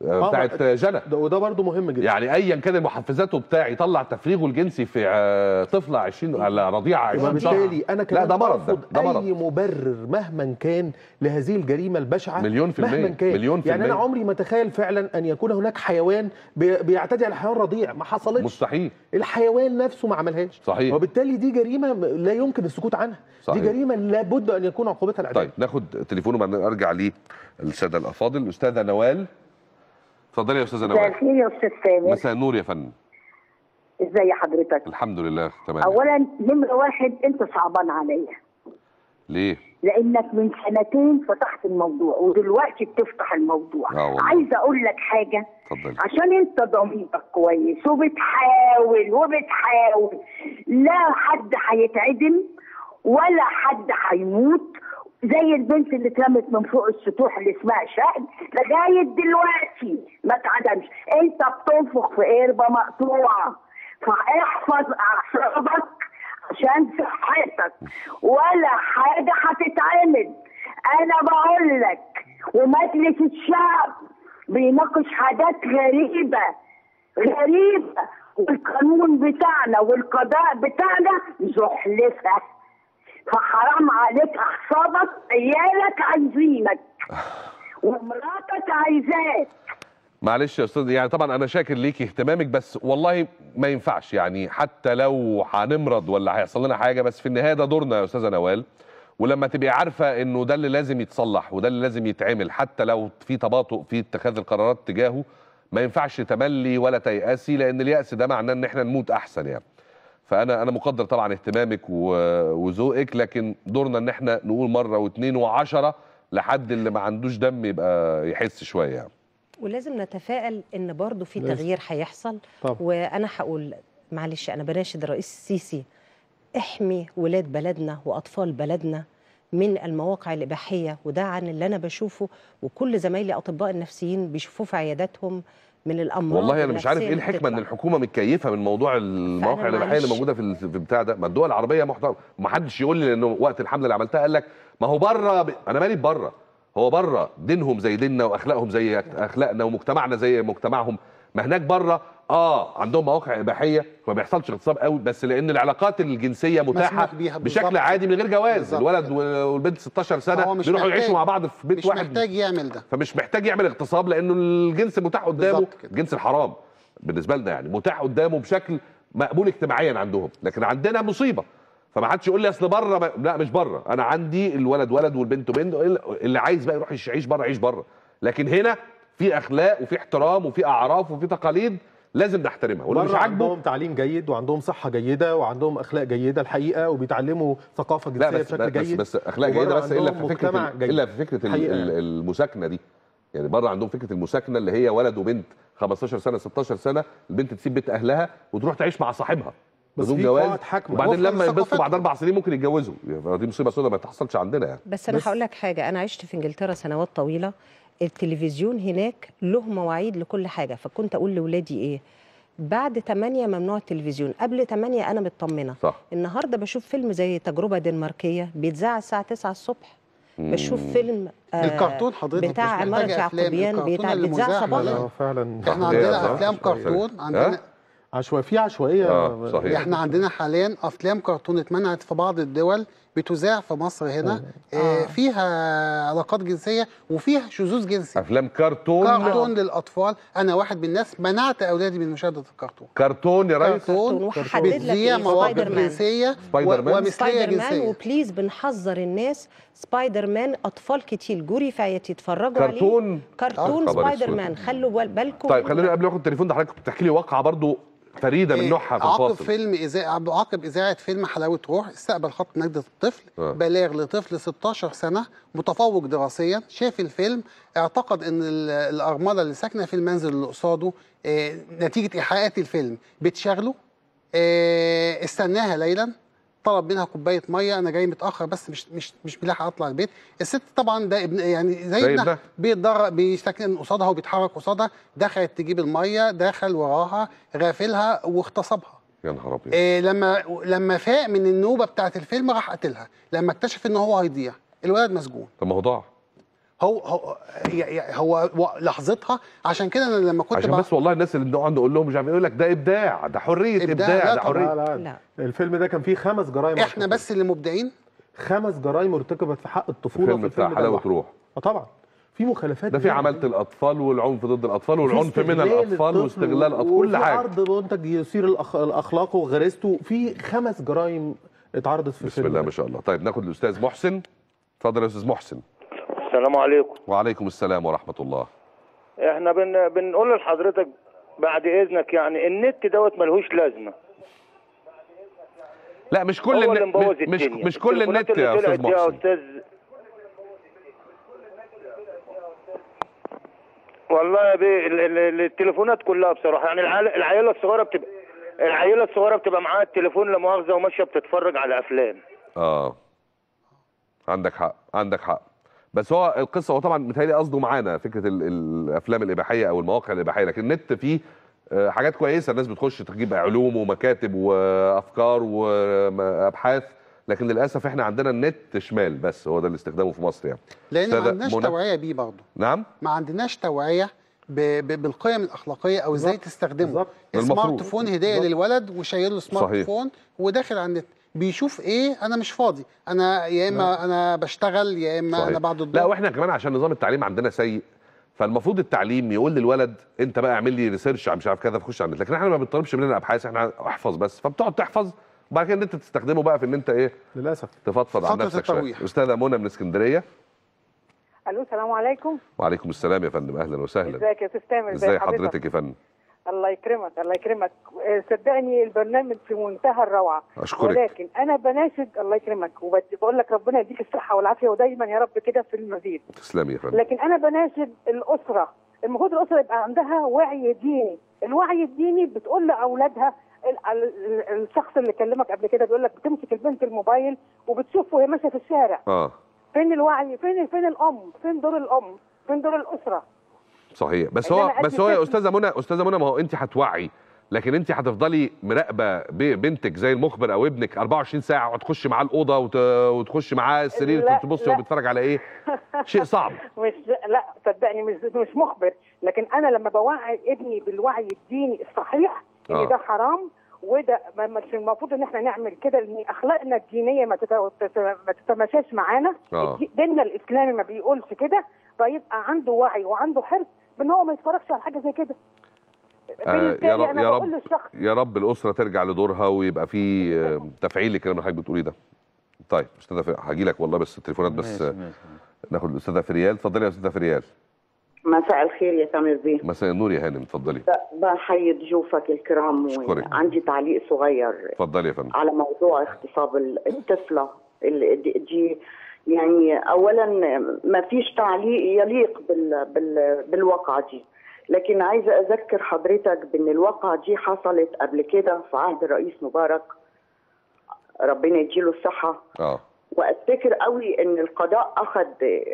آه، آه، بتاعت ما- جنى ده وده برضو مهم جدا يعني ايا كان المحفزات وبتاع يطلع تفريغه الجنسي في آه، طفله 20 على رضيعه 20 شهر وبالتالي انا كمان لا ده مرض ده, أرفض ده مرض اي مبرر مهما كان لهذه الجريمه البشعه مليون في المية، مهما كان مليون في يعني انا المية. عمري ما اتخيل فعلا ان يكون هناك حيوان بي- بيعتدي على حيوان رضيع ما حصلتش مستحيل الحيوان نفسه ما عملهاش صحيح. وبالتالي دي جريمه م- لا يمكن السكوت عنها صحيح. دي جريمه لابد ان يكون عقوبتها الاعدام طيب ناخد تليفون وبعدين ارجع للساده الافاضل الاستاذه نوال اتفضلي يا استاذه مساء نوال الخير يا استاذ سامر مساء النور يا فندم ازي حضرتك الحمد لله تمام اولا نمره واحد انت صعبان عليا ليه لانك من سنتين فتحت الموضوع ودلوقتي بتفتح الموضوع آه والله. عايزه اقول لك حاجه اتفضلي عشان انت ضميرك كويس وبتحاول وبتحاول لا حد هيتعدم ولا حد هيموت زي البنت اللي اترمت من فوق السطوح اللي اسمها شهد لغايه دلوقتي ما اتعدمش انت بتنفخ في قربه مقطوعه فاحفظ اعصابك عشان صحتك ولا حاجه هتتعمل انا بقول لك ومجلس الشعب بيناقش حاجات غريبة غريبة والقانون بتاعنا والقضاء بتاعنا زحلفة فحرام عليك أعصابك عيالك عايزينك ومراتك عايزاك معلش يا استاذ يعني طبعا انا شاكر ليكي اهتمامك بس والله ما ينفعش يعني حتى لو هنمرض ولا هيحصل لنا حاجه بس في النهايه ده دورنا يا استاذه نوال ولما تبقي عارفه انه ده اللي لازم يتصلح وده اللي لازم يتعمل حتى لو في تباطؤ في اتخاذ القرارات تجاهه ما ينفعش تملي ولا تيأسي لان اليأس ده معناه ان احنا نموت احسن يعني فانا انا مقدر طبعا اهتمامك و- وذوقك لكن دورنا ان احنا نقول مره واثنين وعشرة لحد اللي ما عندوش دم يبقى يحس شويه يعني ولازم نتفائل ان برضو في لازم. تغيير هيحصل طبعا. وانا هقول معلش انا بناشد الرئيس السيسي احمي ولاد بلدنا واطفال بلدنا من المواقع الاباحيه وده عن اللي انا بشوفه وكل زمايلي اطباء النفسيين بيشوفوه في عياداتهم من الامراض والله انا مش عارف النفسية ايه اللي الحكمه ان بتطلع. الحكومه متكيفه من موضوع المواقع فأنا الاباحيه اللي معلش. موجوده في ال- في بتاع ده ما الدول العربيه محترمه ما حدش يقول لي لانه وقت الحمله اللي عملتها قال لك ما هو بره ب... انا مالي بره هو بره دينهم زي ديننا واخلاقهم زي اخلاقنا ومجتمعنا زي مجتمعهم ما هناك بره اه عندهم مواقع اباحيه فما بيحصلش اغتصاب قوي بس لان العلاقات الجنسيه متاحه مسموح بيها بالظبط. بشكل عادي من غير جواز بالظبط الولد كده. والبنت 16 هو سنه مش بيروحوا محتاج- يعيشوا مع بعض في بيت مش واحد محتاج يعمل ده فمش محتاج يعمل اغتصاب لانه الجنس متاح قدامه بالظبط كده. الجنس الحرام بالنسبه لنا يعني متاح قدامه بشكل مقبول اجتماعيا عندهم لكن عندنا مصيبه فما حدش يقول لي اصل بره ما... لا مش بره انا عندي الولد ولد والبنت بنت اللي عايز بقى يروح يعيش بره يعيش بره لكن هنا في اخلاق وفي احترام وفي اعراف وفي تقاليد لازم نحترمها واللي مش بره عاجبه عندهم تعليم جيد وعندهم صحه جيده وعندهم اخلاق جيده الحقيقه وبيتعلموا ثقافه لا جنسيه بس بشكل بس, جيد بس اخلاق وبره جيده بس الا عندهم في فكره مجتمع ال- جيد. الا في فكره ال- حقيقة. ال- المساكنه دي يعني بره عندهم فكره المساكنه اللي هي ولد وبنت 15 سنه 16 سنه البنت تسيب بيت اهلها وتروح تعيش مع صاحبها بس بدون في جواز قواعد حاكمة. وبعدين وفقاً لما ينبسطوا لثقافتهم. بعد اربع سنين ممكن يتجوزوا يعني دي مصيبه سوداء ما تحصلش عندنا يعني بس انا بس- هقول لك حاجه انا عشت في انجلترا سنوات طويله التلفزيون هناك له مواعيد لكل حاجه فكنت اقول لاولادي ايه بعد 8 ممنوع التلفزيون قبل 8 انا مطمنه صح النهارده بشوف فيلم زي تجربه دنماركيه بيتذاع الساعه 9 الصبح بشوف مم. فيلم آه الكارتون حضرتك بتاع مش عمارة محتاجة أفلام، يعقوبيان الكرتون بيتع- اللي بيتذاع مزاح صباحا لا. لا فعلا احنا صح. عندنا صح. افلام صح. كرتون صح. عندنا عشوائي في عشوائيه آه، صحيح. احنا عندنا حاليا افلام كرتون اتمنعت في بعض الدول بتذاع في مصر هنا آه. فيها علاقات جنسيه وفيها شذوذ جنسي افلام كرتون كرتون للاطفال انا واحد من الناس منعت اولادي من مشاهده الكرتون كرتون يا ريس كرتون وهحدد لك بتذيع إيه، مواقف سبايدر مان. جنسيه سبايدر مان. و- ومثليه سبايدر مان جنسيه وبليز بنحذر الناس سبايدر مان اطفال كتير جوري في عيادتي يتفرجوا عليه كرتون كرتون آه، خبر سبايدر أسود. مان خلوا بال- بالكم طيب خلينا قبل ما اخد التليفون ده حضرتك بتحكي لي واقعه برضو فريده من إيه، نوعها في عقب الفاصل فيلم إذاعة عقب إذاعة فيلم حلاوة روح استقبل خط نجدة الطفل آه. بلاغ لطفل 16 سنة متفوق دراسيا شاف الفيلم اعتقد ان ال- الأرملة اللي ساكنة في المنزل اللي قصاده آه، نتيجة إيحاءات الفيلم بتشغله آه، استناها ليلا طلب منها كوبايه ميه انا جاي متاخر بس مش مش مش ملاحق اطلع البيت الست طبعا ده ابن يعني زي زي ابنها ابنها. بيتضرر بيستكن قصادها وبيتحرك قصادها دخلت تجيب الميه دخل وراها غافلها واغتصبها يا نهار ابيض إيه لما لما فاق من النوبه بتاعت الفيلم راح قتلها لما اكتشف ان هو هيضيع الولد مسجون طب ما هو ضاع هو هو ي- ي- هو و- لحظتها عشان كده انا لما كنت عشان بق- بس والله الناس اللي بنقعد نقول لهم مش عارف إيه، يقول لك ده ابداع ده حريه إبداع، ابداع لا ده طبعاً. حريه لا لا لا. الفيلم ده كان فيه خمس جرائم على احنا الطفولة. بس اللي مبدعين خمس جرائم ارتكبت في حق الطفوله الفيلم في بتاع الفيلم ده حلاوه لوحده. روح اه طبعا في مخالفات ده في كتير. عماله الاطفال والعنف ضد الاطفال في والعنف من استغلال الاطفال الطفل واستغلال الاطفال كل وفي حاجه عرض منتج يثير الأخ... الاخلاق وغريزته في خمس جرائم اتعرضت في بسم الفيلم الله ده. ما شاء الله طيب ناخد الاستاذ محسن اتفضل يا استاذ محسن السلام عليكم وعليكم السلام ورحمه الله احنا بن بنقول لحضرتك بعد اذنك يعني النت دوت ملهوش لازمه لا مش كل هو اللي النت مبوظ مش الدنيا مش كل التليفونات النت يا اللي استاذ طلعت دي يا محسن استاذ والله يا بيه ال- ال- التليفونات كلها بصراحه يعني العيال- العيله الصغيره بتبقى العيله الصغيره بتبقى معاها التليفون لا مؤاخذه وماشيه بتتفرج على افلام اه عندك حق عندك حق بس هو القصه هو طبعا متهيألي قصده معانا فكره ال- الافلام الاباحيه او المواقع الاباحيه لكن النت فيه آه، حاجات كويسه الناس بتخش تجيب علوم ومكاتب وافكار وابحاث لكن للاسف احنا عندنا النت شمال بس هو ده اللي استخدامه في مصر يعني لان ما أستاذة عندناش منى؟ توعيه بيه برضه نعم ما عندناش توعيه ب... ب... بالقيم الاخلاقيه او ازاي بالظبط. تستخدمه بالظبط. السمارت المفروض. فون هديه بالظبط. للولد وشايل له سمارت صحيح. فون وداخل على النت بيشوف ايه انا مش فاضي انا يا اما انا بشتغل يا اما صحيح. انا بعد لا الظهر واحنا كمان عشان نظام التعليم عندنا سيء فالمفروض التعليم يقول للولد انت بقى اعمل لي ريسيرش مش عارف كذا فخش على النت لكن احنا ما بنطلبش مننا ابحاث احنا احفظ بس فبتقعد تحفظ وبعد كده النت تستخدمه بقى في ان انت ايه للاسف تفضفض عن فترة نفسك شويه الترويح. استاذه منى من اسكندريه الو السلام عليكم وعليكم السلام يا فندم اهلا وسهلا ازيك يا استاذ تامر ازي حضرتك يا فندم الله يكرمك الله يكرمك آه، صدقني البرنامج في منتهى الروعه اشكرك ولكن انا بناشد الله يكرمك وبقول لك ربنا يديك الصحه والعافيه ودايما يا رب كده في المزيد تسلمي يا فندم لكن انا بناشد الاسره المفروض الاسره يبقى عندها وعي ديني الوعي الديني بتقول لاولادها ال- ال- ال- الشخص اللي كلمك قبل كده بيقول لك بتمسك البنت الموبايل وبتشوف وهي ماشيه في الشارع اه فين الوعي فين فين الام فين دور الام فين دور الاسره صحيح بس إن هو أنا بس أدي هو يا طفل- استاذه منى استاذه منى ما هو انت هتوعي لكن انت هتفضلي مراقبه ب- بنتك زي المخبر او ابنك 24 ساعه وتخش معاه الاوضه وت... وتخش معاه السرير لا، تبصي لا. هو بيتفرج على ايه شيء صعب مش لا صدقني مش مش مخبر لكن انا لما بوعي ابني بالوعي الديني الصحيح ان آه. ده حرام وده ما- مش المفروض ان احنا نعمل كده لان اخلاقنا الدينيه ما تت- تت- ما تتماشاش معانا آه. الدي- ديننا الاسلامي ما بيقولش كده فيبقى عنده وعي وعنده حرص بان هو ما يتفرجش على حاجه زي كده آه، يا بالتالي رب انا يا بقول رب للشخص يا رب الاسره ترجع لدورها ويبقى في آه، تفعيل للكلام اللي حضرتك بتقوليه ده طيب استاذه ف- هاجي لك والله بس التليفونات بس ماشي، آه، ماشي. ناخد الاستاذه فريال اتفضلي يا استاذه فريال مساء الخير يا تامر بيه مساء النور يا هانم اتفضلي بحيي ضيوفك الكرام أشكرك. وعندي تعليق صغير اتفضلي يا فندم على موضوع اغتصاب ال- الطفلة ال- دي- دي يعني أولا ما فيش تعليق يليق بال بال بالواقعة دي لكن عايزة أذكر حضرتك بأن الواقعة دي حصلت قبل كده في عهد الرئيس مبارك ربنا يديله الصحة اه وافتكر قوي ان القضاء اخذ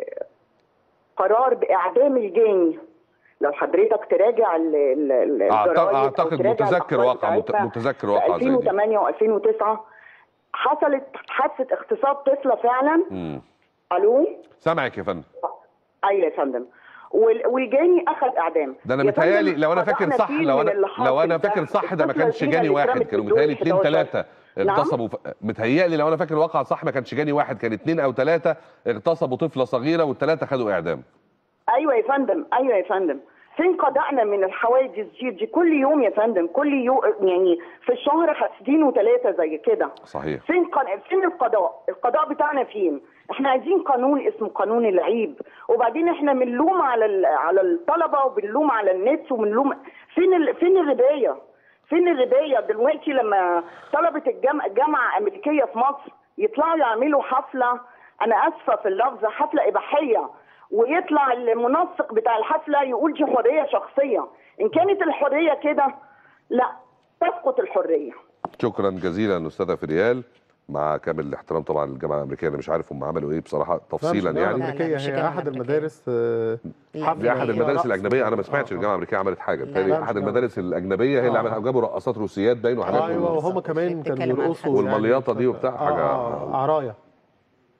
قرار باعدام الجاني لو حضرتك تراجع ال- ال- ال- أعتقد- الجرايد أو أعتقد تراجع متذكر الأخبار واقع- مت- بتاعتنا متذكر في واقع زي دي. 2008 و2009 حصلت حادثه اغتصاب طفله فعلا امم الو سامعك يا فندم ايوه يا فندم وال- والجاني اخذ اعدام ده انا يا متهيألي فندم، لو انا فاكر قضاءنا صح فيه لو من انا اللي لو حاصل انا ده. فاكر صح ده ما الطفلة كانش الأخيرة جاني اللي واحد اترمت كانوا في الدور متهيألي اتنين 11. تلاته نعم؟ اغتصبوا ف... متهيألي لو انا فاكر الواقع صح ما كانش جاني واحد كان اتنين او تلاته اغتصبوا طفله صغيره والتلاته خدوا اعدام ايوه يا فندم ايوه يا فندم فين قضاءنا من الحوادث دي دي كل يوم يا فندم كل يوم يعني في الشهر حاسدين وثلاثه زي كده صحيح فين قن... فين القضاء القضاء بتاعنا فين احنا عايزين قانون اسمه قانون العيب وبعدين احنا بنلوم على ال... على الطلبه وبنلوم على النت وبنلوم فين ال... فين الربايه فين الربايه دلوقتي لما طلبه الجامعه الجامعه امريكيه في مصر يطلعوا يعملوا حفله انا اسفه في اللفظ حفله اباحيه ويطلع المنسق بتاع الحفله يقول دي حريه شخصيه ان كانت الحريه كده لا تسقط الحريه شكرا جزيلا استاذه فريال مع كامل الاحترام طبعا للجامعه الامريكيه انا مش عارف هم عملوا ايه بصراحه تفصيلا لا، مش الجامعة يعني لا، الأمريكية مش هي الجامعة أحد الأمريكيه. المدارس آه، لا، حفل دي احد هي المدارس رقص. الاجنبيه انا ما سمعتش آه، الجامعه الامريكيه عملت حاجه لا، بالتالي مش احد جامعة. المدارس الاجنبيه هي اللي آه. عملت جابوا رقصات روسيات باين وحاجات ايوه من- وهم كمان كانوا بتتكلم عن بيرقصوا حادثة. والمليطة دي وبتاع حاجة- آه آه عرايا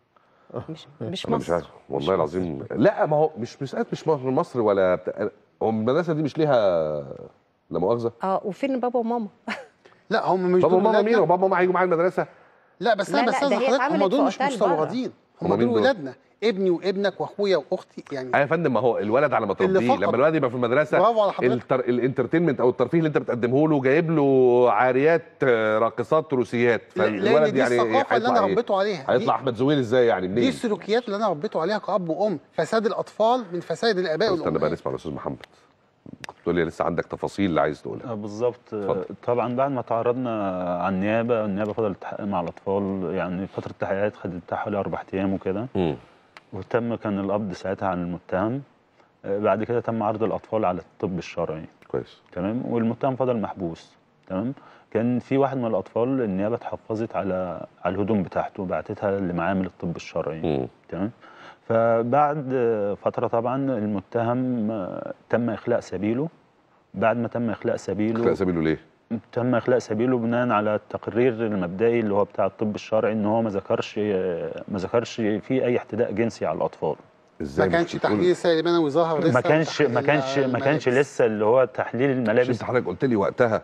مش مش انا مش مصر عارف والله العظيم لا ما هو مش مساله مش مصر مصر ولا بتاع هو المدرسه دي مش ليها لا مؤاخذه اه وفين بابا وماما لا هم مش بابا دول وماما مين ولادنا. وبابا وماما هيجوا معايا المدرسه لا بس لا، انا لا، بستاذن ده هي حضرتك هم اتعملت دول في مش أوتيل بره. مستوردين هم هم مين دول دول؟ ولادنا ابني وابنك واخويا واختي يعني ايوه يا فندم ما هو الولد على ما اللي تربيه فقط. لما الولد يبقى في المدرسه برافو على حضرتك. التر... الانترتينمنت او الترفيه اللي انت بتقدمه له جايب له عاريات آه، راقصات روسيات لا- لان فالولد دي يعني الثقافه اللي انا هيطلع إيه؟ ربيته عليها دي, هيطلع احمد زويل ازاي يعني دي منين؟ السلوكيات اللي انا ربيته عليها كاب وام فساد الاطفال من فساد الاباء استنى بقى والامهات نسمع الاستاذ محمد كنت بتقول لي لسه عندك تفاصيل اللي عايز تقولها آه، بالظبط اتفضل. آه، طبعا بعد ما تعرضنا على النيابه النيابه فضلت تحقق مع الاطفال يعني فتره التحقيقات خدت بتاع حوالي اربع ايام وكده مم. وتم كان القبض ساعتها عن المتهم آه، بعد كده تم عرض الاطفال على الطب الشرعي كويس تمام والمتهم فضل محبوس تمام كان في واحد من الاطفال النيابه اتحفظت على على الهدوم بتاعته بعتتها لمعامل الطب الشرعي مم. تمام فبعد آه، فتره طبعا المتهم آه، تم اخلاء سبيله بعد ما تم اخلاء سبيله اخلاء سبيله ليه؟ تم اخلاء سبيله بناء على التقرير المبدئي اللي هو بتاع الطب الشرعي ان هو ما ذكرش ما ذكرش فيه اي احتداء جنسي على الاطفال ما ازاي كانش مش بتقول- تحليل سائل منوي ظهر لسه ما كانش ما تحليل كانش ما كانش الملابس. لسه اللي هو تحليل مش الملابس انت حضرتك قلت لي وقتها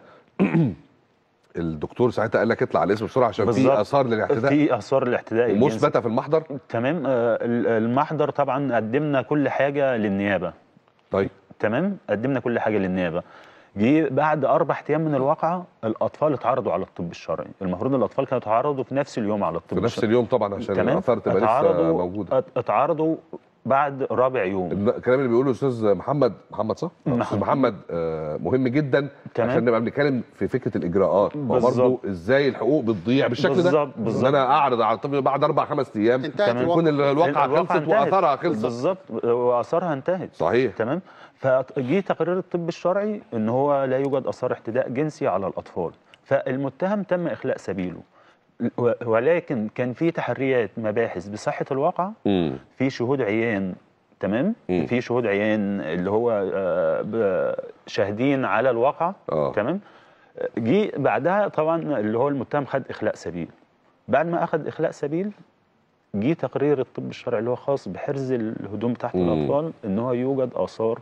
الدكتور ساعتها قال لك اطلع على الاسم بسرعه عشان في بالظبط. اثار للاعتداء في اثار الاحتداء الجنسي ومثبته في المحضر تمام آه، ال- المحضر طبعا قدمنا كل حاجه للنيابه طيب تمام قدمنا كل حاجه للنيابه جه بعد اربع ايام من الواقعه الاطفال اتعرضوا على الطب الشرعي المفروض الاطفال كانوا اتعرضوا في نفس اليوم على الطب في نفس الشرعي اليوم طبعا عشان تمام الاثار تبقى لسه اتعرضوا موجوده ات- اتعرضوا بعد رابع يوم الن- الكلام اللي بيقوله الاستاذ محمد محمد صح؟ محمد. استاذ محمد آه، مهم جدا تمام. عشان نبقى بنتكلم في فكره الاجراءات بالظبط. وبرضه ازاي الحقوق بتضيع بالشكل ده بالظبط، ان بالظبط. انا اعرض على الطفل بعد اربع خمس ايام انتهت تمام. يكون الواقعة. الواقعه الواقعة خلصت انتهت. واثرها خلصت بالظبط واثارها انتهت صحيح تمام فجي تقرير الطب الشرعي ان هو لا يوجد اثار احتداء جنسي على الاطفال فالمتهم تم اخلاء سبيله و- ولكن كان في تحريات مباحث بصحه الواقعه امم في شهود عيان تمام مم. في شهود عيان اللي هو آه، ب- شاهدين على الواقعه اه تمام جه بعدها طبعا اللي هو المتهم خد اخلاء سبيل بعد ما اخذ اخلاء سبيل جه تقرير الطب الشرعي اللي هو خاص بحرز الهدوم بتاعت مم. الاطفال ان هو يوجد اثار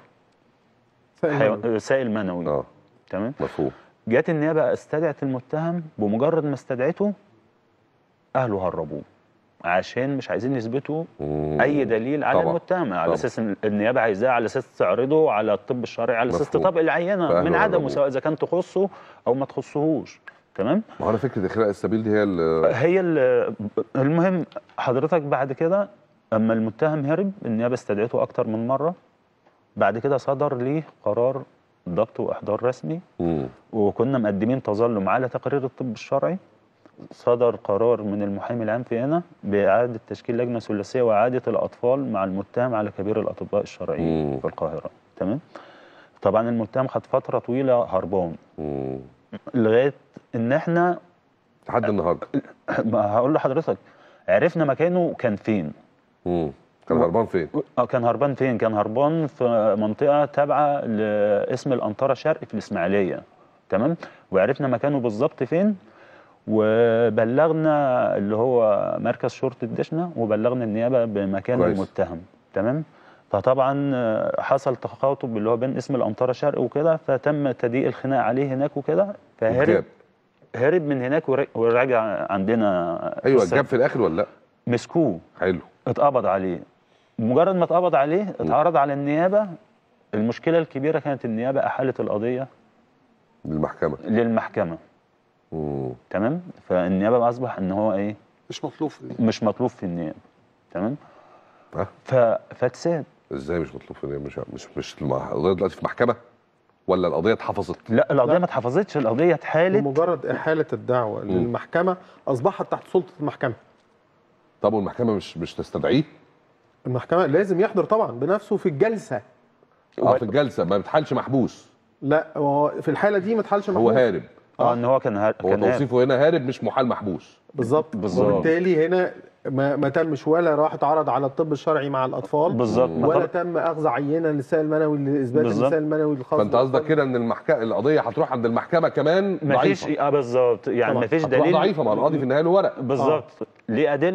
سائل حيو... منوي. سائل منوي اه تمام مفهوم جت النيابه استدعت المتهم بمجرد ما استدعته اهله هربوه عشان مش عايزين يثبتوا مم. اي دليل على طبعا. المتهم على طبعا. اساس إن النيابه عايزاه على اساس تعرضه على الطب الشرعي على اساس مفهوم. تطبق العينه فأهله من عدمه هربوه. سواء اذا كان تخصه او ما تخصهوش تمام ما هو انا فكره اخلاء السبيل دي هي ال- هي ال- المهم حضرتك بعد كده اما المتهم هرب النيابه استدعته اكتر من مره بعد كده صدر ليه قرار ضبط واحضار رسمي مم. وكنا مقدمين تظلم على تقرير الطب الشرعي صدر قرار من المحامي العام في هنا بإعادة تشكيل لجنة ثلاثية وإعادة الأطفال مع المتهم على كبير الأطباء الشرعيين مم. في القاهرة تمام طبعا المتهم خد فترة طويلة هربان مم. لغاية إن إحنا لحد النهارده ما هقول لحضرتك عرفنا مكانه كان فين مم. كان هربان فين؟ آه، كان هربان فين كان هربان في منطقة تابعة لاسم الأنطرة شرق في الإسماعيلية تمام وعرفنا مكانه بالظبط فين وبلغنا اللي هو مركز شرطة دشنا وبلغنا النيابة بمكان كويس. المتهم تمام فطبعا آه، حصل تخاطب اللي هو بين اسم الأنطرة شرق وكده فتم تضييق الخناق عليه هناك وكده فهرب اتجاب. هرب من هناك ور- ورجع عندنا ايوه في الس- اتجاب في الاخر ولا لا؟ مسكوه حلو اتقبض عليه مجرد ما اتقبض عليه اتعرض على النيابه المشكله الكبيره كانت النيابه احالت القضيه للمحكمه للمحكمه مم. تمام فالنيابه اصبح ان هو ايه مش مطلوب في النهاية. مش مطلوب في النيابه تمام ها؟ ف... فاتساب ازاي مش مطلوب في مش مش مش الم- القضيه دلوقتي في محكمه ولا القضيه اتحفظت؟ لا القضيه لا. ما اتحفظتش القضيه اتحالت بمجرد احاله الدعوه للمحكمه اصبحت تحت سلطه المحكمه طب والمحكمه مش مش تستدعيه؟ المحكمه لازم يحضر طبعا بنفسه في الجلسه اه في الجلسه ما بتحالش محبوس لا هو في الحاله دي ما اتحالش هو محبوس. هارب اه ان هو كان هار... هو كان هارب. توصيفه هنا هارب مش محال محبوس بالظبط بالظبط. وبالتالي هنا ما, ما تمش ولا راح اتعرض على الطب الشرعي مع الاطفال بالظبط ما ولا طب- تم اخذ عينه للسائل المنوي لاثبات بالظبط. السائل المنوي الخاص فانت قصدك بالأطفال. كده ان المحكمه القضيه هتروح عند المحكمه كمان ما فيش ضعيفه اه بالظبط يعني طبعاً. ما فيش هتروح دليل ضعيفه ما القاضي في النهايه له ورق بالظبط ليه ادله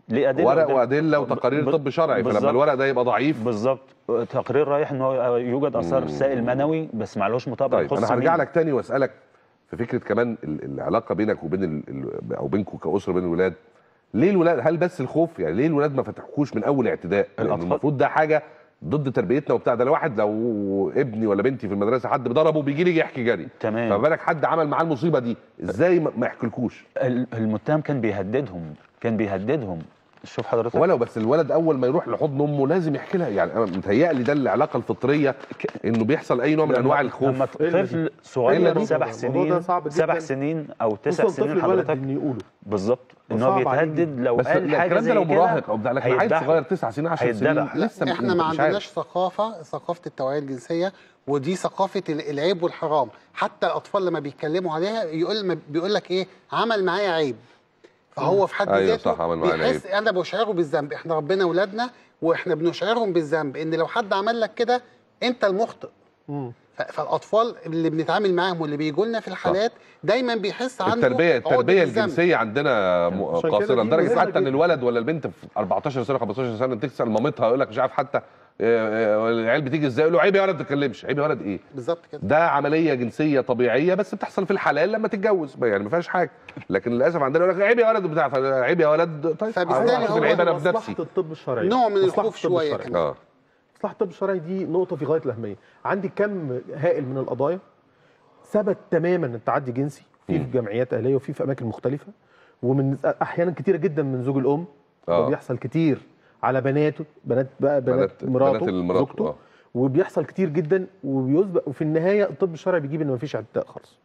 ليه ادله ورق قدام- وادله وتقارير ب- طب شرعي فلما بالظبط. الورق ده يبقى ضعيف بالظبط تقرير رايح ان هو يوجد اثار سائل منوي بس معلوش مطابقه طيب يخص انا هرجع مين. لك تاني واسالك في فكره كمان ال- العلاقه بينك وبين ال... ال- او بينكم كاسره بين الولاد ليه الولاد هل بس الخوف يعني ليه الولاد ما فتحوش من اول اعتداء لان الأطفال- المفروض ده حاجه ضد تربيتنا وبتاع ده لو واحد لو ابني ولا بنتي في المدرسه حد ضربه بيجي لي يحكي جري تمام. فما بالك حد عمل معاه المصيبه دي ازاي ما ما يحكيلكوش ال- المتهم كان بيهددهم كان بيهددهم شوف حضرتك ولو بس الولد اول ما يروح لحضن امه لازم يحكي لها يعني انا متهيألي ده العلاقه الفطريه انه بيحصل اي نوع من انواع لما الخوف طفل إلا صغير دي. سبع الموضوع ده سنين صعب سبع جداً. سنين او تسع خصوصاً سنين طفل الولد حضرتك ان يقوله بالظبط ان هو وصعب عليه بيتهدد لو بس قال لا، حاجه الكلام ده زي لو كده مراهق او بتاع لكن عيل هيتذبح. صغير 9 سنين 10 سنين هيتذبح. لسه احنا ما مش عارف. عندناش ثقافه ثقافه التوعيه الجنسيه ودي ثقافه ال- العيب والحرام حتى الاطفال لما بيتكلموا عليها يقول بيقول لك ايه عمل معايا عيب فهو في حد أيوة ذاته صح، عمل معايا بيحس انا بشعره بالذنب احنا ربنا اولادنا واحنا بنشعرهم بالذنب ان لو حد عمل لك كده انت المخطئ مم. ف- فالاطفال اللي بنتعامل معاهم واللي بيجوا لنا في الحالات دايما بيحس عنده التربيه عقدة التربيه الذنب. الجنسيه عندنا م- عشان كده قاصره دي لدرجه مهمة حتى ان جداً. الولد ولا البنت في 14 سنه 15 سنه تسال مامتها يقول لك مش عارف حتى آه، آه، العيال بتيجي ازاي يقول له عيب يا ولد ما تتكلمش عيب يا ولد ايه بالظبط كده ده عمليه جنسيه طبيعيه بس بتحصل في الحلال لما تتجوز يعني ما فيهاش حاجه لكن للاسف عندنا يقول لك عيب يا ولد بتاع عيب يا ولد طيب فبالتالي عايز أشوف هو العيب انا مصلحة بنفسي الطب الشرعي نوع من مصلحة الخوف الطب شوية الشرعي. كمان. اه مصلحه الطب الشرعي دي نقطه في غايه الاهميه عندي كم هائل من القضايا ثبت تماما التعدي جنسي في في جمعيات اهليه وفي في اماكن مختلفه ومن احيانا كتيره جدا من زوج الام آه. ده بيحصل كتير على بناته بنات بقى بنات, بنات- مراته بنات المرات، زوجته آه. وبيحصل كتير جدا وبيسبق وفي النهايه الطب الشرعي بيجيب ان مفيش اعتداء خالص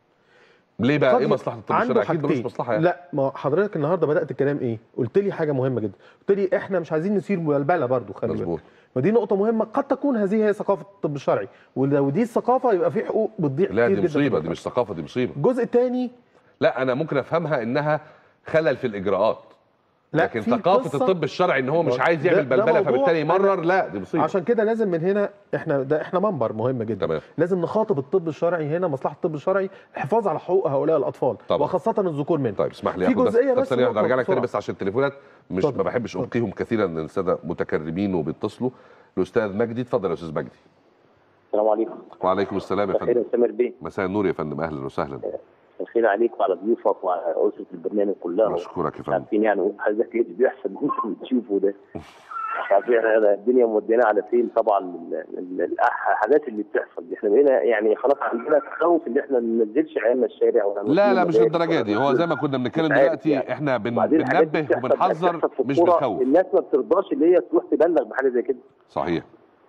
ليه بقى قد ايه مصلحه الطب عنده الشرعي اكيد ملوش حاجتين. مصلحه يعني لا ما حضرتك النهارده بدات الكلام ايه قلت لي حاجه مهمه جدا قلت لي احنا مش عايزين نثير بلبله برضو خلي بالك مظبوط ودي نقطة مهمة قد تكون هذه هي ثقافة الطب الشرعي ولو دي الثقافة يبقى في حقوق بتضيع لا كتير دي جدا في مصيبه الطب. دي مش ثقافه دي مصيبه الجزء الثاني لا انا ممكن افهمها انها خلل في الاجراءات لا، لكن في ثقافه قصة- الطب الشرعي ان هو مش عايز ده- يعمل ده بلبله موضوع فبالتالي يمرر أنا- لا دي مصيبه عشان كده لازم من هنا احنا ده احنا منبر مهم جدا تمام. لازم نخاطب الطب الشرعي هنا مصلحة الطب الشرعي الحفاظ على حقوق هؤلاء الأطفال طبعا. وخاصة الذكور منهم طيب اسمح لي في آخد بس- جزئية طب بس ثانيه واحده نقطة ارجع لك تاني بسرعة. بس عشان التليفونات مش اتفضل. ما بحبش القيهم كثيرا ان الساده متكرمين وبيتصلوا الاستاذ مجدي اتفضل يا استاذ مجدي السلام عليكم وعليكم السلام يا خير فندم يا سامر بيه مساء النور يا فندم اهلا وسهلا الخير عليك وعلى ضيوفك وعلى اسره البرنامج كلها بشكرك يا مش فندم عارفين يعني نقول حضرتك ايه اللي بيحصل اللي انتم بتشوفوا ده مش عارفين احنا الدنيا مودينا على فين طبعا ال- ال- الأح- الحاجات اللي بتحصل دي احنا بقينا يعني خلاص عندنا تخوف ان احنا ما ننزلش عيالنا الشارع ولا لا لا نوديهم مش مدارس للدرجه ولا دي هو نوديهم- زي ما كنا بنتكلم مش عارف دلوقتي يعني. احنا بن وبعدين الحاجات دي بننبه بتحصل- وبنحذر بتحصل في مش الكورة، بنخوف الناس ما بترضاش اللي هي تروح تبلغ بحاجه زي كده صحيح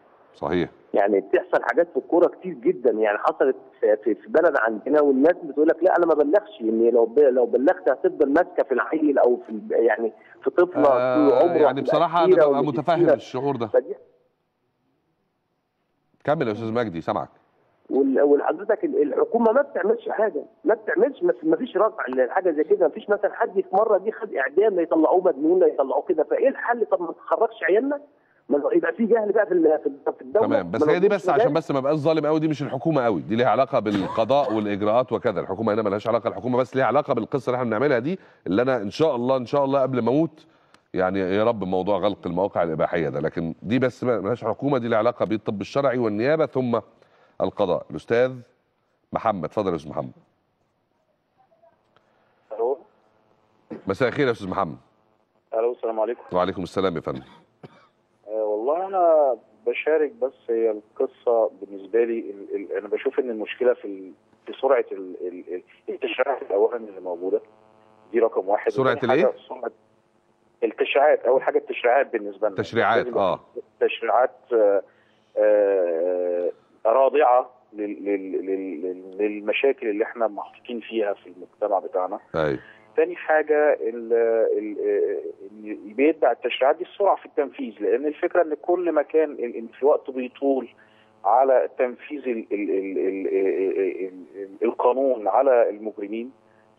صحيح يعني بتحصل حاجات في الكوره كتير جدا يعني حصلت في, في, في بلد عندنا والناس بتقول لك لا انا ما بلغش ان لو ب- لو بلغت هتفضل ماسكه في العيل او في ال- يعني في طفله طول آه عمره يعني بصراحه انا كتيرة ببقى ومش متفهم كتيرة. الشعور ده فدي كمل يا استاذ مجدي سامعك وال- وحضرتك ال- الحكومه ما بتعملش حاجه ما بتعملش ما ما فيش رفع لحاجه زي كده ما فيش مثلا حد في مره دي خد اعدام لا يطلعوه مجنون لا يطلعوه كده فايه الحل طب ما تخرجش عيالنا ما لو- يبقى في جهل بقى في ال- في في الدوله تمام بس ما لو هي دي مش بس عشان مدارس- بس ما بقاش ظالم قوي دي مش الحكومه قوي دي ليها علاقه بالقضاء والاجراءات وكذا الحكومه هنا ملهاش علاقه الحكومه بس ليها علاقه بالقصه اللي احنا بنعملها دي اللي انا ان شاء الله ان شاء الله قبل ما اموت يعني يا رب موضوع غلق المواقع الاباحيه ده لكن دي بس ما- ملهاش حكومه دي ليها علاقه بالطب الشرعي والنيابه ثم القضاء الاستاذ محمد اتفضل يا استاذ محمد الو مساء الخير يا استاذ محمد الو السلام عليكم وعليكم السلام يا فندم آه والله انا بشارك بس هي القصه بالنسبه لي ال ال انا بشوف ان المشكله في ال في سرعه ال ال ال- التشريعات اولا اللي موجوده دي رقم واحد سرعة وتاني حاجة الإيه؟ سرعه التشريعات اول حاجه التشريعات بالنسبه لنا تشريعات لازم اه تشريعات آه، آه، رادعه لل- لل- لل- للمشاكل اللي احنا محطوطين فيها في المجتمع بتاعنا ايوه تاني حاجة ال ال إن بيتبع التشريعات دي السرعة في التنفيذ لأن الفكرة إن كل ما كان ال- ال- في وقت بيطول على تنفيذ ال ال ال ال ال ال القانون على المجرمين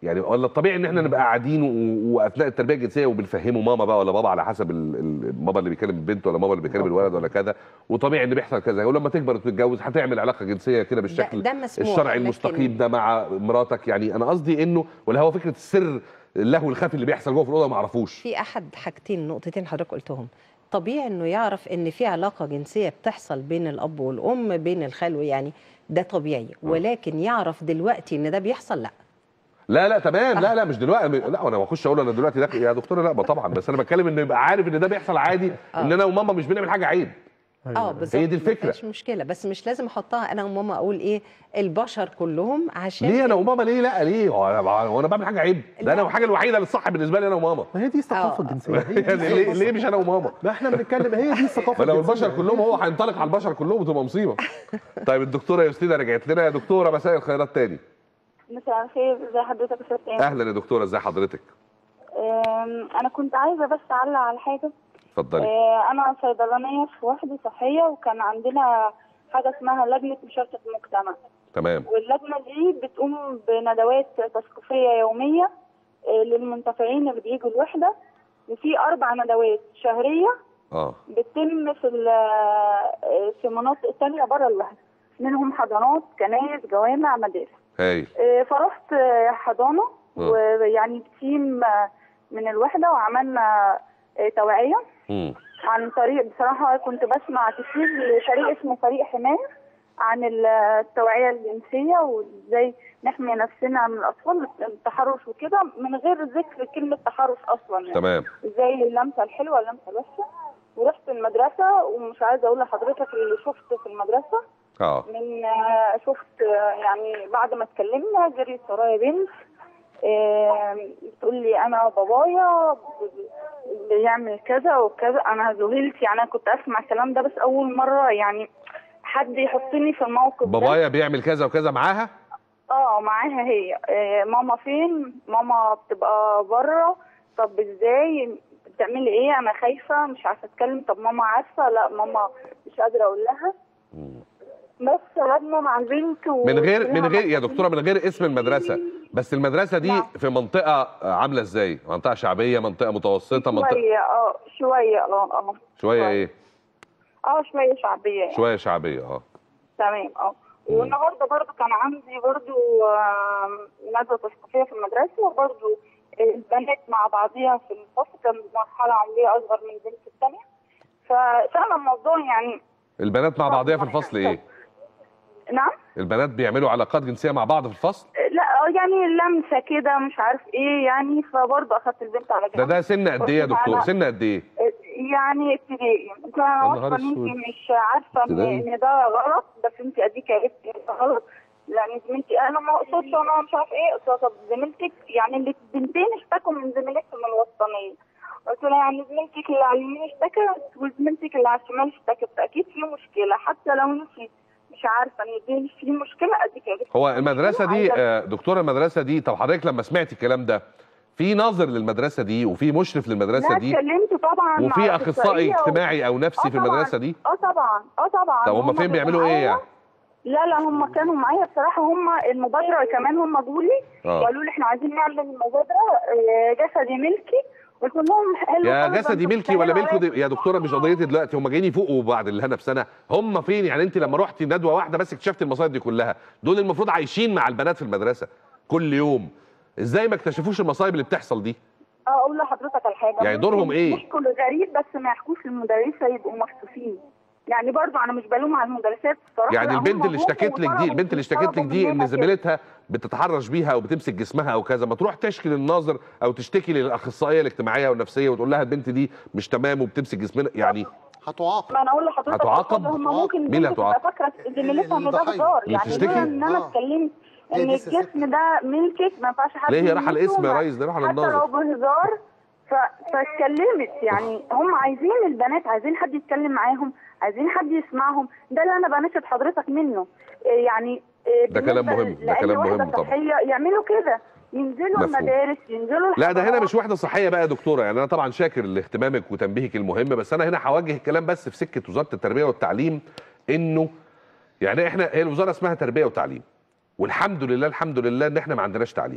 يعني ولا الطبيعي ان احنا نبقى قاعدين و- واثناء التربيه الجنسيه وبنفهمه ماما بقى ولا بابا على حسب ال- ال- بابا اللي بيكلم البنت ولا ماما اللي بيكلم الولد ولا كذا وطبيعي ان بيحصل كذا ولما تكبر وتتجوز هتعمل علاقه جنسيه كده بالشكل ده مسموح، الشرعي لكن- المستقيم ده مع مراتك يعني انا قصدي انه ولا هو فكره السر اللهو الخفي اللي بيحصل جوه في الاوضه ما اعرفوش في احد حاجتين نقطتين حضرتك قلتهم طبيعي انه يعرف ان في علاقه جنسيه بتحصل بين الاب والام بين الخلو يعني ده طبيعي ولكن يعرف دلوقتي ان ده بيحصل لا لا لا تمام لا لا مش دلوقتي لا انا بخش اقول انا دلوقتي داخل يا دكتوره لا ما طبعا بس انا بتكلم انه يبقى عارف ان ده بيحصل عادي ان انا وماما مش بنعمل حاجه عيب اه بالظبط هي دي الفكره مفيش مشكله بس مش لازم احطها انا وماما اقول ايه البشر كلهم عشان ليه انا وماما ليه لا ليه هو انا هو انا بعمل حاجه عيب ده انا الحاجه الوحيده اللي الصح بالنسبه لي انا وماما ما هي دي الثقافه الجنسيه هي دي يعني ليه, ليه مش انا وماما ما احنا بنتكلم هي دي الثقافه فلو الجنسية. البشر كلهم هو هينطلق على البشر كلهم وتبقى مصيبه طيب الدكتوره يوستينا رجعت لنا يا دكتوره مساء الخيرات تاني مساء الخير ازي حضرتك يا استاذ تامر؟ اهلا يا دكتوره ازي حضرتك أم، انا كنت عايزه بس اعلق على حاجه اتفضلي أه، انا صيدلانيه في وحده صحيه وكان عندنا حاجه اسمها لجنه مشاركه المجتمع تمام واللجنه دي بتقوم بندوات تثقيفيه يوميه أه، للمنتفعين اللي بيجوا الوحده وفي اربع ندوات شهريه اه بتتم في ال- أه، في مناطق تانية بره الوحده منهم حضانات كنايس جوامع مدارس هايل آه، فرحت آه، حضانه آه. ويعني تيم آه، من الوحده وعملنا آه، توعيه مم. عن طريق بصراحه كنت بسمع كتير لفريق اسمه فريق حمايه عن ال- التوعيه الجنسيه وازاي نحمي نفسنا من الاطفال التحرش وكده من غير ذكر كلمه تحرش اصلا يعني تمام زي اللمسه الحلوه اللمسه الوحشه ورحت المدرسه ومش عايزه اقول لحضرتك اللي شفته في المدرسه اه من آه، شفت آه، يعني بعد ما اتكلمنا جريت ورايا بنت آه، بتقول لي انا بابايا ب- بيعمل كذا وكذا انا ذهلت يعني انا كنت اسمع الكلام ده بس اول مره يعني حد يحطني في الموقف ده بابايا بيعمل كذا وكذا معاها اه معاها هي آه، ماما فين ماما بتبقى بره طب ازاي بتعملي ايه انا خايفه مش عارفه اتكلم طب ماما عارفه لا ماما مش قادره اقول لها بس قعدنا مع البنت و... من غير من غير يا دكتوره من غير اسم المدرسه بس المدرسه دي في منطقه عامله ازاي منطقه شعبيه منطقه متوسطه منطقه شويه اه شويه اه اه شويه ايه اه شويه شعبيه يعني. شويه شعبيه اه تمام اه والنهارده برضو كان عندي برضو آم، ندوه تثقيفيه في المدرسه وبرضو البنات مع بعضيها في الفصل كان مرحله عمريه اصغر من البنت الثانيه ففعلا الموضوع يعني البنات مع بعضيها في الفصل ايه نعم البنات بيعملوا علاقات جنسيه مع بعض في الفصل لا آه، يعني لمسه كده مش عارف ايه يعني فبرضه اخدت البنت على ده جنب ده سن قد ايه يا قلت دكتور تعالى- سن قد ايه يعني ابتدائي كان انا يا نهار واثقه ان أسود. انت مش عارفه ان ابتدائي. ان ده غلط بس انت اديك عرفتي إن ده غلط لان زميلتي انا ما اقصدش انا مش عارف ايه قلت لها طب زميلتك يعني اللي البنتين اشتكوا من زميلتهم الوسطانيه قلت لها يعني زميلتك اللي على اليمين اشتكت وزميلتك اللي على الشمال اشتكت اكيد في مشكله حتى لو انت مش عارفه ان دي في مشكله اديك عرفتي هو المدرسه دي آه، دكتوره المدرسه دي طب حضرتك لما سمعتي الكلام ده في ناظر للمدرسه دي وفي مشرف للمدرسه لا دي اتكلمت طبعا مع وفي اخصائي أخصائية و- اجتماعي او نفسي في طبعاً. المدرسه دي اه طبعا اه طبعا طب هم هما فين بيعملوا ايه معايا. يعني لا لا هم كانوا معايا بصراحه هم المبادره كمان هم جولي آه. وقالوا لي احنا عايزين نعمل مبادره آه، جسدي ملكي قلت لهم حلو يا خالص، جسدي انتوا ملكي ولا بتتكلموا ملكه دي يا دكتوره مش قضيتي دلوقتي هم جايين يفوقوا بعد الهنا بسنه هم فين يعني انت لما رحتي ندوه واحده بس اكتشفتي المصايب دي كلها دول المفروض عايشين مع البنات في المدرسه كل يوم ازاي ما اكتشفوش المصايب اللي بتحصل دي اه اقول لحضرتك على حاجه يعني دورهم ممكن إيه؟ يحكوا لغريب بس ما يحكوش للمدرسه يبقوا مكسوفين يعني برضو انا مش بلوم على المدرسات الصراحه يعني لا، البنت هم اللي هم اشتكت لك دي وطلبوا- البنت اللي اشتكت لك طلبوا دي مننا ان كده. زميلتها بتتحرش بيها او بتمسك جسمها او كذا ما تروح تشكي للناظر او تشتكي للاخصائيه الاجتماعيه والنفسيه وتقول لها البنت دي مش تمام وبتمسك جسمنا يعني هتعاقب ما انا اقول لحضرتك هتعاقب؟ هم ممكن مين اللي البنت تبقى هتعاقب؟ فاكره زميلتها ان ده الضحية. هزار اللي يعني بتشتكي؟ لولا ان انا آه. اتكلمت هي ان دي السياسة. الجسم ده ملكك ما ينفعش حد ليه هي رايحه يلمسه، الاسم يا ما- ريس ده رايحه حتى لو للناظر بهزار ف... فاتكلمت يعني هم عايزين البنات عايزين حد يتكلم معاهم عايزين حد يسمعهم ده اللي انا بناشد حضرتك منه إيه يعني إيه ده كلام بالنسبة مهم، ده لأي كلام وحدة مهم طبعا. صحية يعملوا كده ينزلوا مفهوم. المدارس ينزلوا لا ده هنا الحضانات. مش وحده صحيه بقى يا دكتوره يعني انا طبعا شاكر لاهتمامك وتنبيهك المهم بس انا هنا هوجه الكلام بس في سكه وزاره التربيه والتعليم انه يعني احنا هي الوزاره اسمها تربيه وتعليم والحمد لله الحمد لله ان احنا ما عندناش تعليم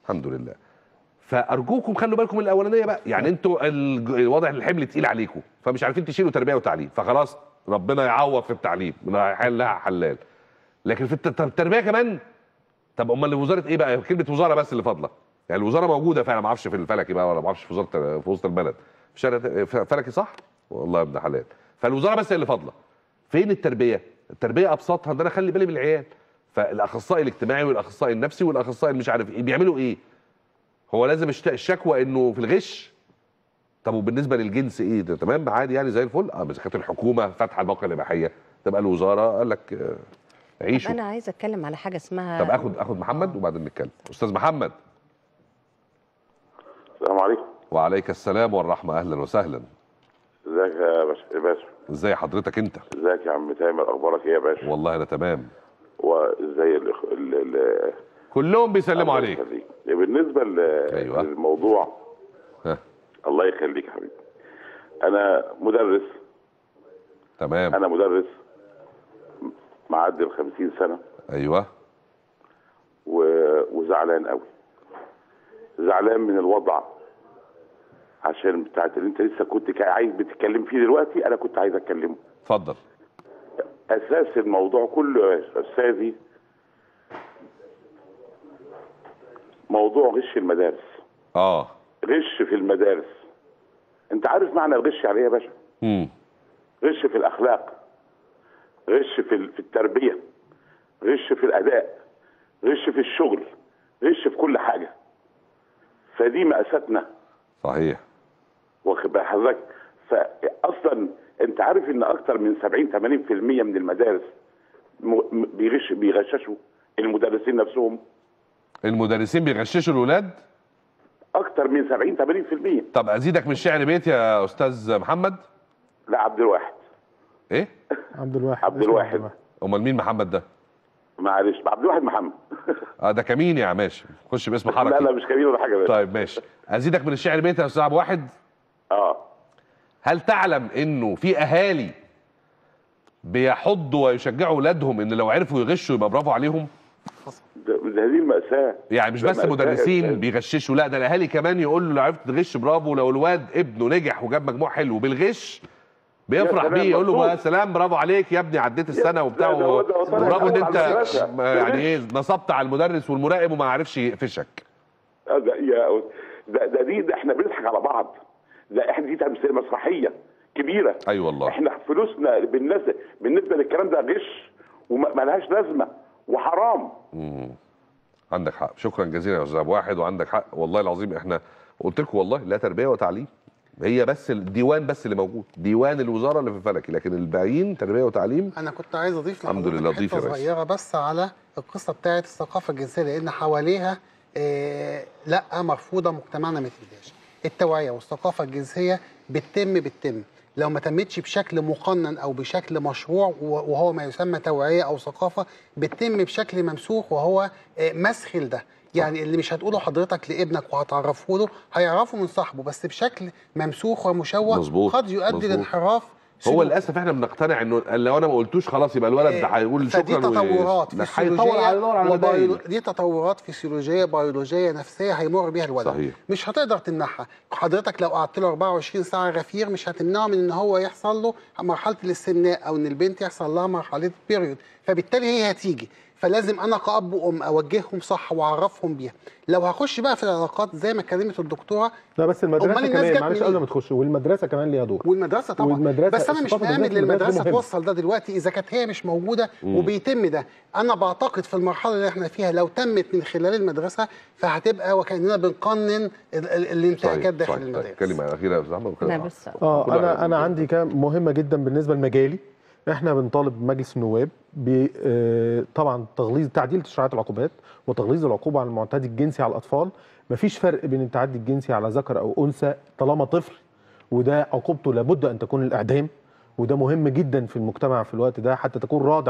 الحمد لله فارجوكم خلوا بالكم من الاولانيه بقى يعني انتوا الج- واضح إن الحمل تقيل عليكم فمش عارفين تشيلوا تربيه وتعليم فخلاص ربنا يعوض في التعليم حلها حلال لكن في الت- التربيه كمان طب امال وزاره ايه بقى كلمه وزاره بس اللي فاضله يعني الوزاره موجوده فعلا ما اعرفش في الفلكي بقى ولا ما اعرفش في وزاره في وسط البلد في شارع فلكي صح والله يا ابن حلال فالوزاره بس هي اللي فاضله فين التربيه التربيه ابسطها ان انا اخلي بالي من العيال فالاخصائي الاجتماعي والاخصائي النفسي والاخصائي اللي مش عارف ايه بيعملوا ايه هو لازم الشت- الشكوى انه في الغش طب وبالنسبه للجنس ايه ده تمام عادي يعني زي الفل اه بس كانت الحكومه فاتحه المواقع الاباحيه تبقى الوزاره قال لك آه، طب عيشوا انا عايزه اتكلم على حاجه اسمها طب اخد اخد محمد وبعدين نتكلم استاذ محمد السلام عليكم وعليك السلام والرحمه اهلا وسهلا ازيك يا باشا يا باشا ازاي حضرتك انت ازيك يا عم تامر اخبارك ايه يا باشا والله انا تمام وازاي ال... ال... ال... كلهم بيسلموا الله عليك يخليك. بالنسبه ل... أيوة. للموضوع ها. الله يخليك يا حبيبي انا مدرس تمام انا مدرس معدي ال 50 سنه ايوه و... وزعلان قوي زعلان من الوضع عشان بتاعت اللي انت لسه كنت كا- عايز بتتكلم فيه دلوقتي انا كنت عايز اتكلمه اتفضل اساس الموضوع كله يا استاذي موضوع غش المدارس اه غش في المدارس انت عارف معنى الغش يعني ايه يا باشا امم غش في الاخلاق غش في ال- في التربيه غش في الاداء غش في الشغل غش في كل حاجه فدي مأساتنا صحيح واخد بال حضرتك فاصلا انت عارف ان اكتر من 70 80% من المدارس م- م- بيغش بيغششوا المدرسين نفسهم المدرسين بيغششوا الاولاد اكتر من 70 80% طب ازيدك من شعر بيت يا استاذ محمد لا عبد الواحد ايه عبد الواحد عبد اسمه الواحد امال مين محمد ده معلش عبد الواحد محمد اه ده كمين يا ماشي خش باسم لا حركي لا مش كبير ولا حاجه باشا. طيب ماشي ازيدك من الشعر بيت يا استاذ عبد واحد اه هل تعلم انه في اهالي بيحضوا ويشجعوا اولادهم ان لو عرفوا يغشوا يبقى برافو عليهم ده ده هذه المأساة يعني مش ده بس مأساة يا مدرسين أستاذ. بيغششوا لا ده الاهالي كمان يقول له لو عرفت تغش برافو لو الواد ابنه نجح وجاب مجموع حلو بالغش بيفرح سلام، بيه يقول له مبسوط. يا سلام برافو عليك يا ابني عديت السنه وبتاع ده هو- ده هو طالع برافو ان الأول انت على المدرسة. ما- يعني ايه نصبت على المدرس والمراقب وما عرفش يقفشك آه، ده يا ده, ده دي ده احنا بنضحك على بعض ده احنا دي تمثيل مسرحيه كبيره اي أيوة والله احنا فلوسنا بالنسبه بالنسبه للكلام ده غش وملهاش لازمه وحرام مم. عندك حق شكرا جزيلا يا استاذ ابو واحد وعندك حق والله العظيم احنا قلت لكم والله لا تربيه وتعليم هي بس الديوان بس اللي موجود ديوان الوزاره اللي في الفلكي لكن الباقيين تربيه وتعليم انا كنت عايز اضيف الحمد لحضرتك لله، ضيف يا حته ريس. صغيره بس على القصه بتاعه الثقافه الجنسيه لان حواليها آه لا مرفوضه مجتمعنا ما تبداش التوعيه والثقافه الجنسيه بتتم بتتم لو ما تمتش بشكل مقنن او بشكل مشروع وهو ما يسمى توعيه او ثقافه بتتم بشكل ممسوخ وهو آه، مسخ ده يعني اللي مش هتقوله حضرتك لابنك وهتعرفه له هيعرفه من صاحبه بس بشكل ممسوخ ومشوه مظبوط، قد يؤدي مظبوط. لانحراف هو سلوك. للاسف احنا بنقتنع انه لو انا ما قلتوش خلاص يبقى الولد ده هيقول فدي شكرا وي- تطورات ده هيطور على فسيولوجيه يدور على وبيولو... بدايل دي تطورات فسيولوجيه بيولوجيه نفسيه هيمر بيها الولد صحيح. مش هتقدر تمنعها حضرتك لو قعدت له 24 ساعه غفير مش هتمنعه من ان هو يحصل له مرحله الاستمناء او ان البنت يحصل لها مرحله بيريود فبالتالي هي هتيجي فلازم انا كاب وام اوجههم صح واعرفهم بيها لو هخش بقى في العلاقات زي ما كلمت الدكتوره لا بس أمال المدرسه الناس كمان جت معلش منين؟ قبل ما تخش والمدرسه كمان ليها دور والمدرسه طبعا والمدرسة بس انا مش الثقافة مآمن بالذات المدرسة للمدرسه مهم. توصل ده دلوقتي اذا كانت هي مش موجوده مم. وبيتم ده انا بعتقد في المرحله اللي احنا فيها لو تمت من خلال المدرسه فهتبقى وكاننا بنقنن ال- ال- الانتهاكات داخل طيب المدارس كلمه اخيره يا استاذ احمد وكلمة لا بس اه كل انا واحد انا عندي كام مهمه جدا بالنسبه لمجالي احنا بنطالب مجلس النواب ب آه، طبعا تغليظ تعديل تشريعات العقوبات وتغليظ العقوبه على المعتدي الجنسي على الاطفال مفيش فرق بين التعدي الجنسي على ذكر او انثى طالما طفل وده عقوبته لابد ان تكون الاعدام وده مهم جدا في المجتمع في الوقت ده حتى تكون رادع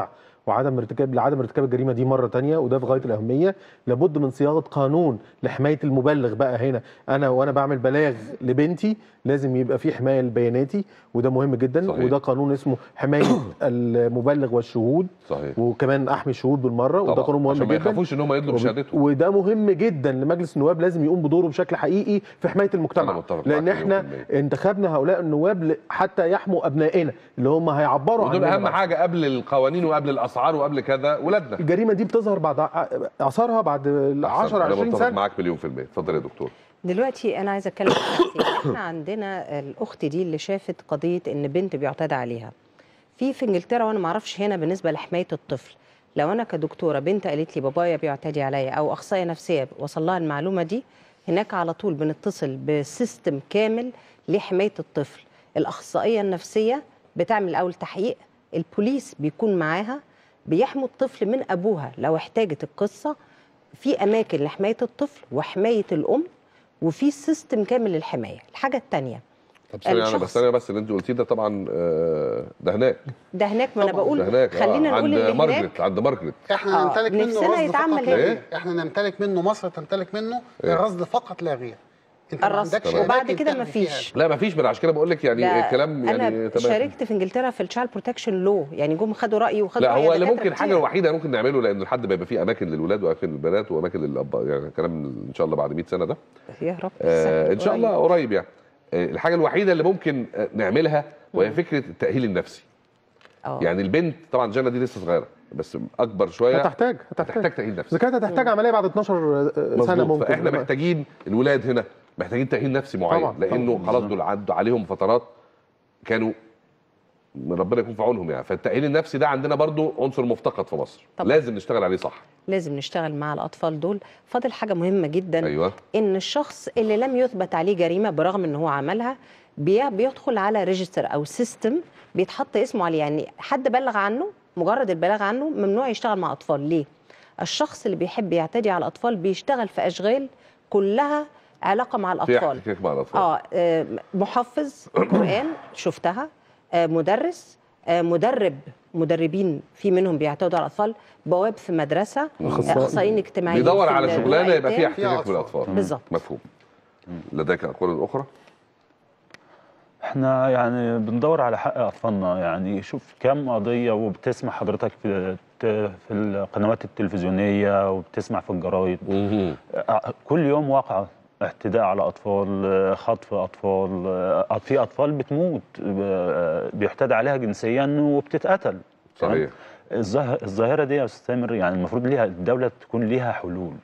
وعدم ارتكاب لعدم ارتكاب الجريمه دي مره تانية وده في غايه الاهميه لابد من صياغه قانون لحمايه المبلغ بقى هنا انا وانا بعمل بلاغ لبنتي لازم يبقى في حمايه لبياناتي وده مهم جدا صحيح. وده قانون اسمه حمايه المبلغ والشهود صحيح وكمان احمي الشهود بالمره وده طبعاً، قانون مهم عشان ما جدا يخافوش ان هم يدلوا وب- بشهادتهم وده مهم جدا لمجلس النواب لازم يقوم بدوره بشكل حقيقي في حمايه أنا المجتمع متفق لان معاك احنا مليون في انتخبنا هؤلاء النواب ل- حتى يحموا ابنائنا اللي هم هيعبروا ودول عننا اهم بعد. حاجه قبل القوانين وقبل الاسعار وقبل كذا ولادنا الجريمه دي بتظهر بعد ع- اثارها بعد 10 انا 20 متفق سنه معاك مليون في الميه اتفضل يا دكتور دلوقتي انا عايزه اتكلم عن حاجتين. احنا عندنا الاخت دي اللي شافت قضيه ان بنت بيعتدى عليها في في انجلترا وانا ما اعرفش هنا بالنسبه لحمايه الطفل لو انا كدكتوره بنت قالت لي بابايا بيعتدي عليا او اخصائيه نفسيه وصل لها المعلومه دي هناك على طول بنتصل بسيستم كامل لحمايه الطفل الاخصائيه النفسيه بتعمل اول تحقيق البوليس بيكون معاها بيحموا الطفل من ابوها لو احتاجت القصه في اماكن لحمايه الطفل وحمايه الام وفي سيستم كامل للحمايه الحاجه الثانيه طب ثانيه انا الشخص- بس ثانيه بس اللي انت قلتيه ده طبعا آه، ده هناك ده هناك ما انا ده بقول هناك خلينا آه. نقول عند ان هناك مارجريت عند مارجريت احنا آه، نمتلك منه نفسنا رصد يتعمل فقط هنا. لا غير احنا نمتلك منه مصر تمتلك منه إيه؟ الرصد فقط لا غير انت ما الرصد عندكش وبعد أماكن كده تعمل فيها مفيش لا ما فيش من عشان كده بقول لك يعني ده كلام يعني انا تمام شاركت في انجلترا في التشايلد بروتكشن لو يعني جم خدوا رايي وخدوا لا رأي هو اللي دكاترة ممكن الحاجه كتير. الوحيده ممكن نعمله لان لحد ما يبقى في اماكن للولاد واماكن للبنات واماكن للاب يعني كلام ان شاء الله بعد 100 سنه ده يا رب آه سهل ان شاء الله قريب يعني آه الحاجه الوحيده اللي ممكن آه، نعملها وهي فكره التاهيل النفسي اه يعني البنت طبعا جانا دي لسه صغيره بس اكبر شويه هتحتاج هتحتاج تحتاج تاهيل نفسي اذا كانت هتحتاج عمليه بعد 12 سنه مظبوط. ممكن فاحنا محتاجين الولاد هنا محتاجين تاهيل نفسي معين طبعاً، لانه طبعاً. خلاص دول عدوا عليهم فترات كانوا ربنا يكون في عونهم يعني فالتاهيل النفسي ده عندنا برضو عنصر مفتقد في مصر طبعاً. لازم نشتغل عليه صح لازم نشتغل مع الاطفال دول فاضل حاجه مهمه جدا ايوه ان الشخص اللي لم يثبت عليه جريمه برغم ان هو عملها بي- بيدخل على ريجستر او سيستم بيتحط اسمه عليه يعني حد بلغ عنه مجرد البلاغ عنه ممنوع يشتغل مع اطفال ليه الشخص اللي بيحب يعتدي على الاطفال بيشتغل في اشغال كلها علاقه مع في الاطفال احتكاك مع الاطفال اه آه، محفظ قرآن شفتها آه، مدرس آه، مدرب مدربين في منهم بيعتدوا على الاطفال بواب في مدرسه أخصائي. اخصائيين اجتماعيين بيدور في على ال- شغلانه يبقى فيها الأيتام. احتكاك بالاطفال بالظبط مفهوم لديك اقوال اخرى احنا يعني بندور على حق اطفالنا يعني شوف كم قضيه وبتسمع حضرتك في في القنوات التلفزيونيه وبتسمع في الجرايد كل يوم واقعه اعتداء على اطفال خطف اطفال في اطفال بتموت بيعتدى عليها جنسيا وبتتقتل صحيح الظاه- الظاهره دي يا استاذ تامر يعني المفروض ليها الدوله تكون ليها حلول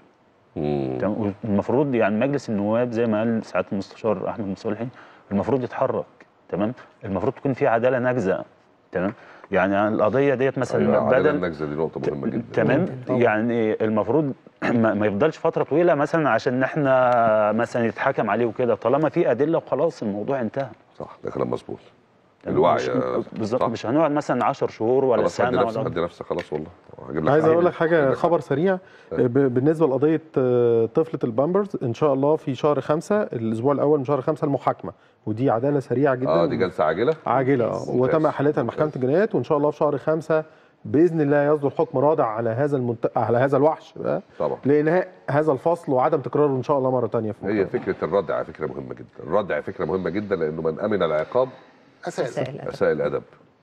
تمام؟ المفروض يعني مجلس النواب زي ما قال سعاده المستشار احمد مصالحي المفروض يتحرك تمام المفروض تكون في عداله ناجزه تمام يعني القضيه ديت مثلا أيوة، عدالة بدل النجزه دي نقطه مهمه جدا تمام يعني المفروض ما ما يفضلش فتره طويله مثلا عشان احنا مثلا يتحكم عليه وكده طالما في ادله وخلاص الموضوع انتهى صح ده كلام مظبوط تمام؟ الوعي مش- يا- بالظبط صح. مش هنقعد مثلا 10 شهور ولا خلاص هدي سنه نفسك ولا هدي نفسك خلاص والله هجيب لك عايز حل. اقول لك حاجه خبر سريع ب- بالنسبه لقضيه آه، طفله البامبرز ان شاء الله في شهر خمسة الاسبوع الاول من شهر خمسة المحاكمه ودي عداله سريعه جدا اه دي جلسه عاجله عاجله اه ممتاز. وتم احالتها لمحكمه الجنايات وان شاء الله في شهر خمسة باذن الله يصدر حكم رادع على هذا المنت... على هذا الوحش بقى طبعا لانهاء هذا الفصل وعدم تكراره ان شاء الله مره ثانيه في هي فكره الردع فكره مهمه جدا الردع فكره مهمه جدا لانه من امن العقاب أسأل اساء الادب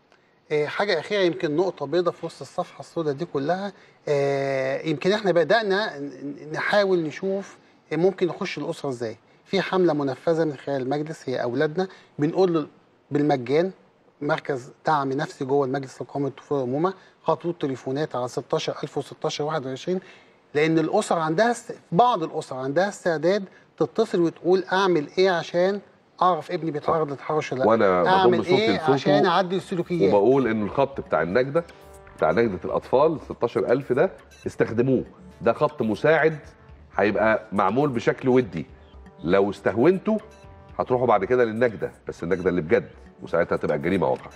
آه، حاجة أخيرة يمكن نقطة بيضة في وسط الصفحة السوداء دي كلها آه، يمكن احنا بدأنا ن- نحاول نشوف ممكن نخش الأسرة ازاي في حملة منفذة من خلال المجلس هي أولادنا بنقول له بالمجان مركز دعم نفسي جوه المجلس القومي للطفوله والامومه خطوط تليفونات على 16000 و16 21 لان الاسر عندها است... بعض الاسر عندها استعداد تتصل وتقول اعمل ايه عشان اعرف ابني بيتعرض للتحرش ولا لا وانا بضم اعمل صوتي ايه لصوته عشان اعدل السلوكيات وبقول ان الخط بتاع النجده بتاع نجده الاطفال 16000 ده استخدموه ده خط مساعد هيبقى معمول بشكل ودي لو استهونتوا هتروحوا بعد كده للنجده بس النجده اللي بجد وساعتها تبقى الجريمه وقعت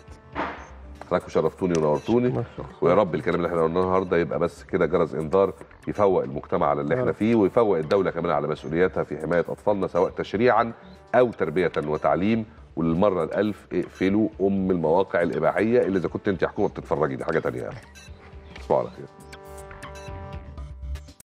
حضراتكم شرفتوني ونورتوني ويا رب الكلام اللي احنا قلناه النهارده يبقى بس كده جرس انذار يفوق المجتمع على اللي يا احنا رب. فيه ويفوق الدوله كمان على مسؤولياتها في حمايه اطفالنا سواء تشريعا او تربيه وتعليم وللمره الالف اقفلوا ام المواقع الاباحيه اللي اذا كنت انت حكومه بتتفرجي دي حاجه تانية يعني تصبحوا على خير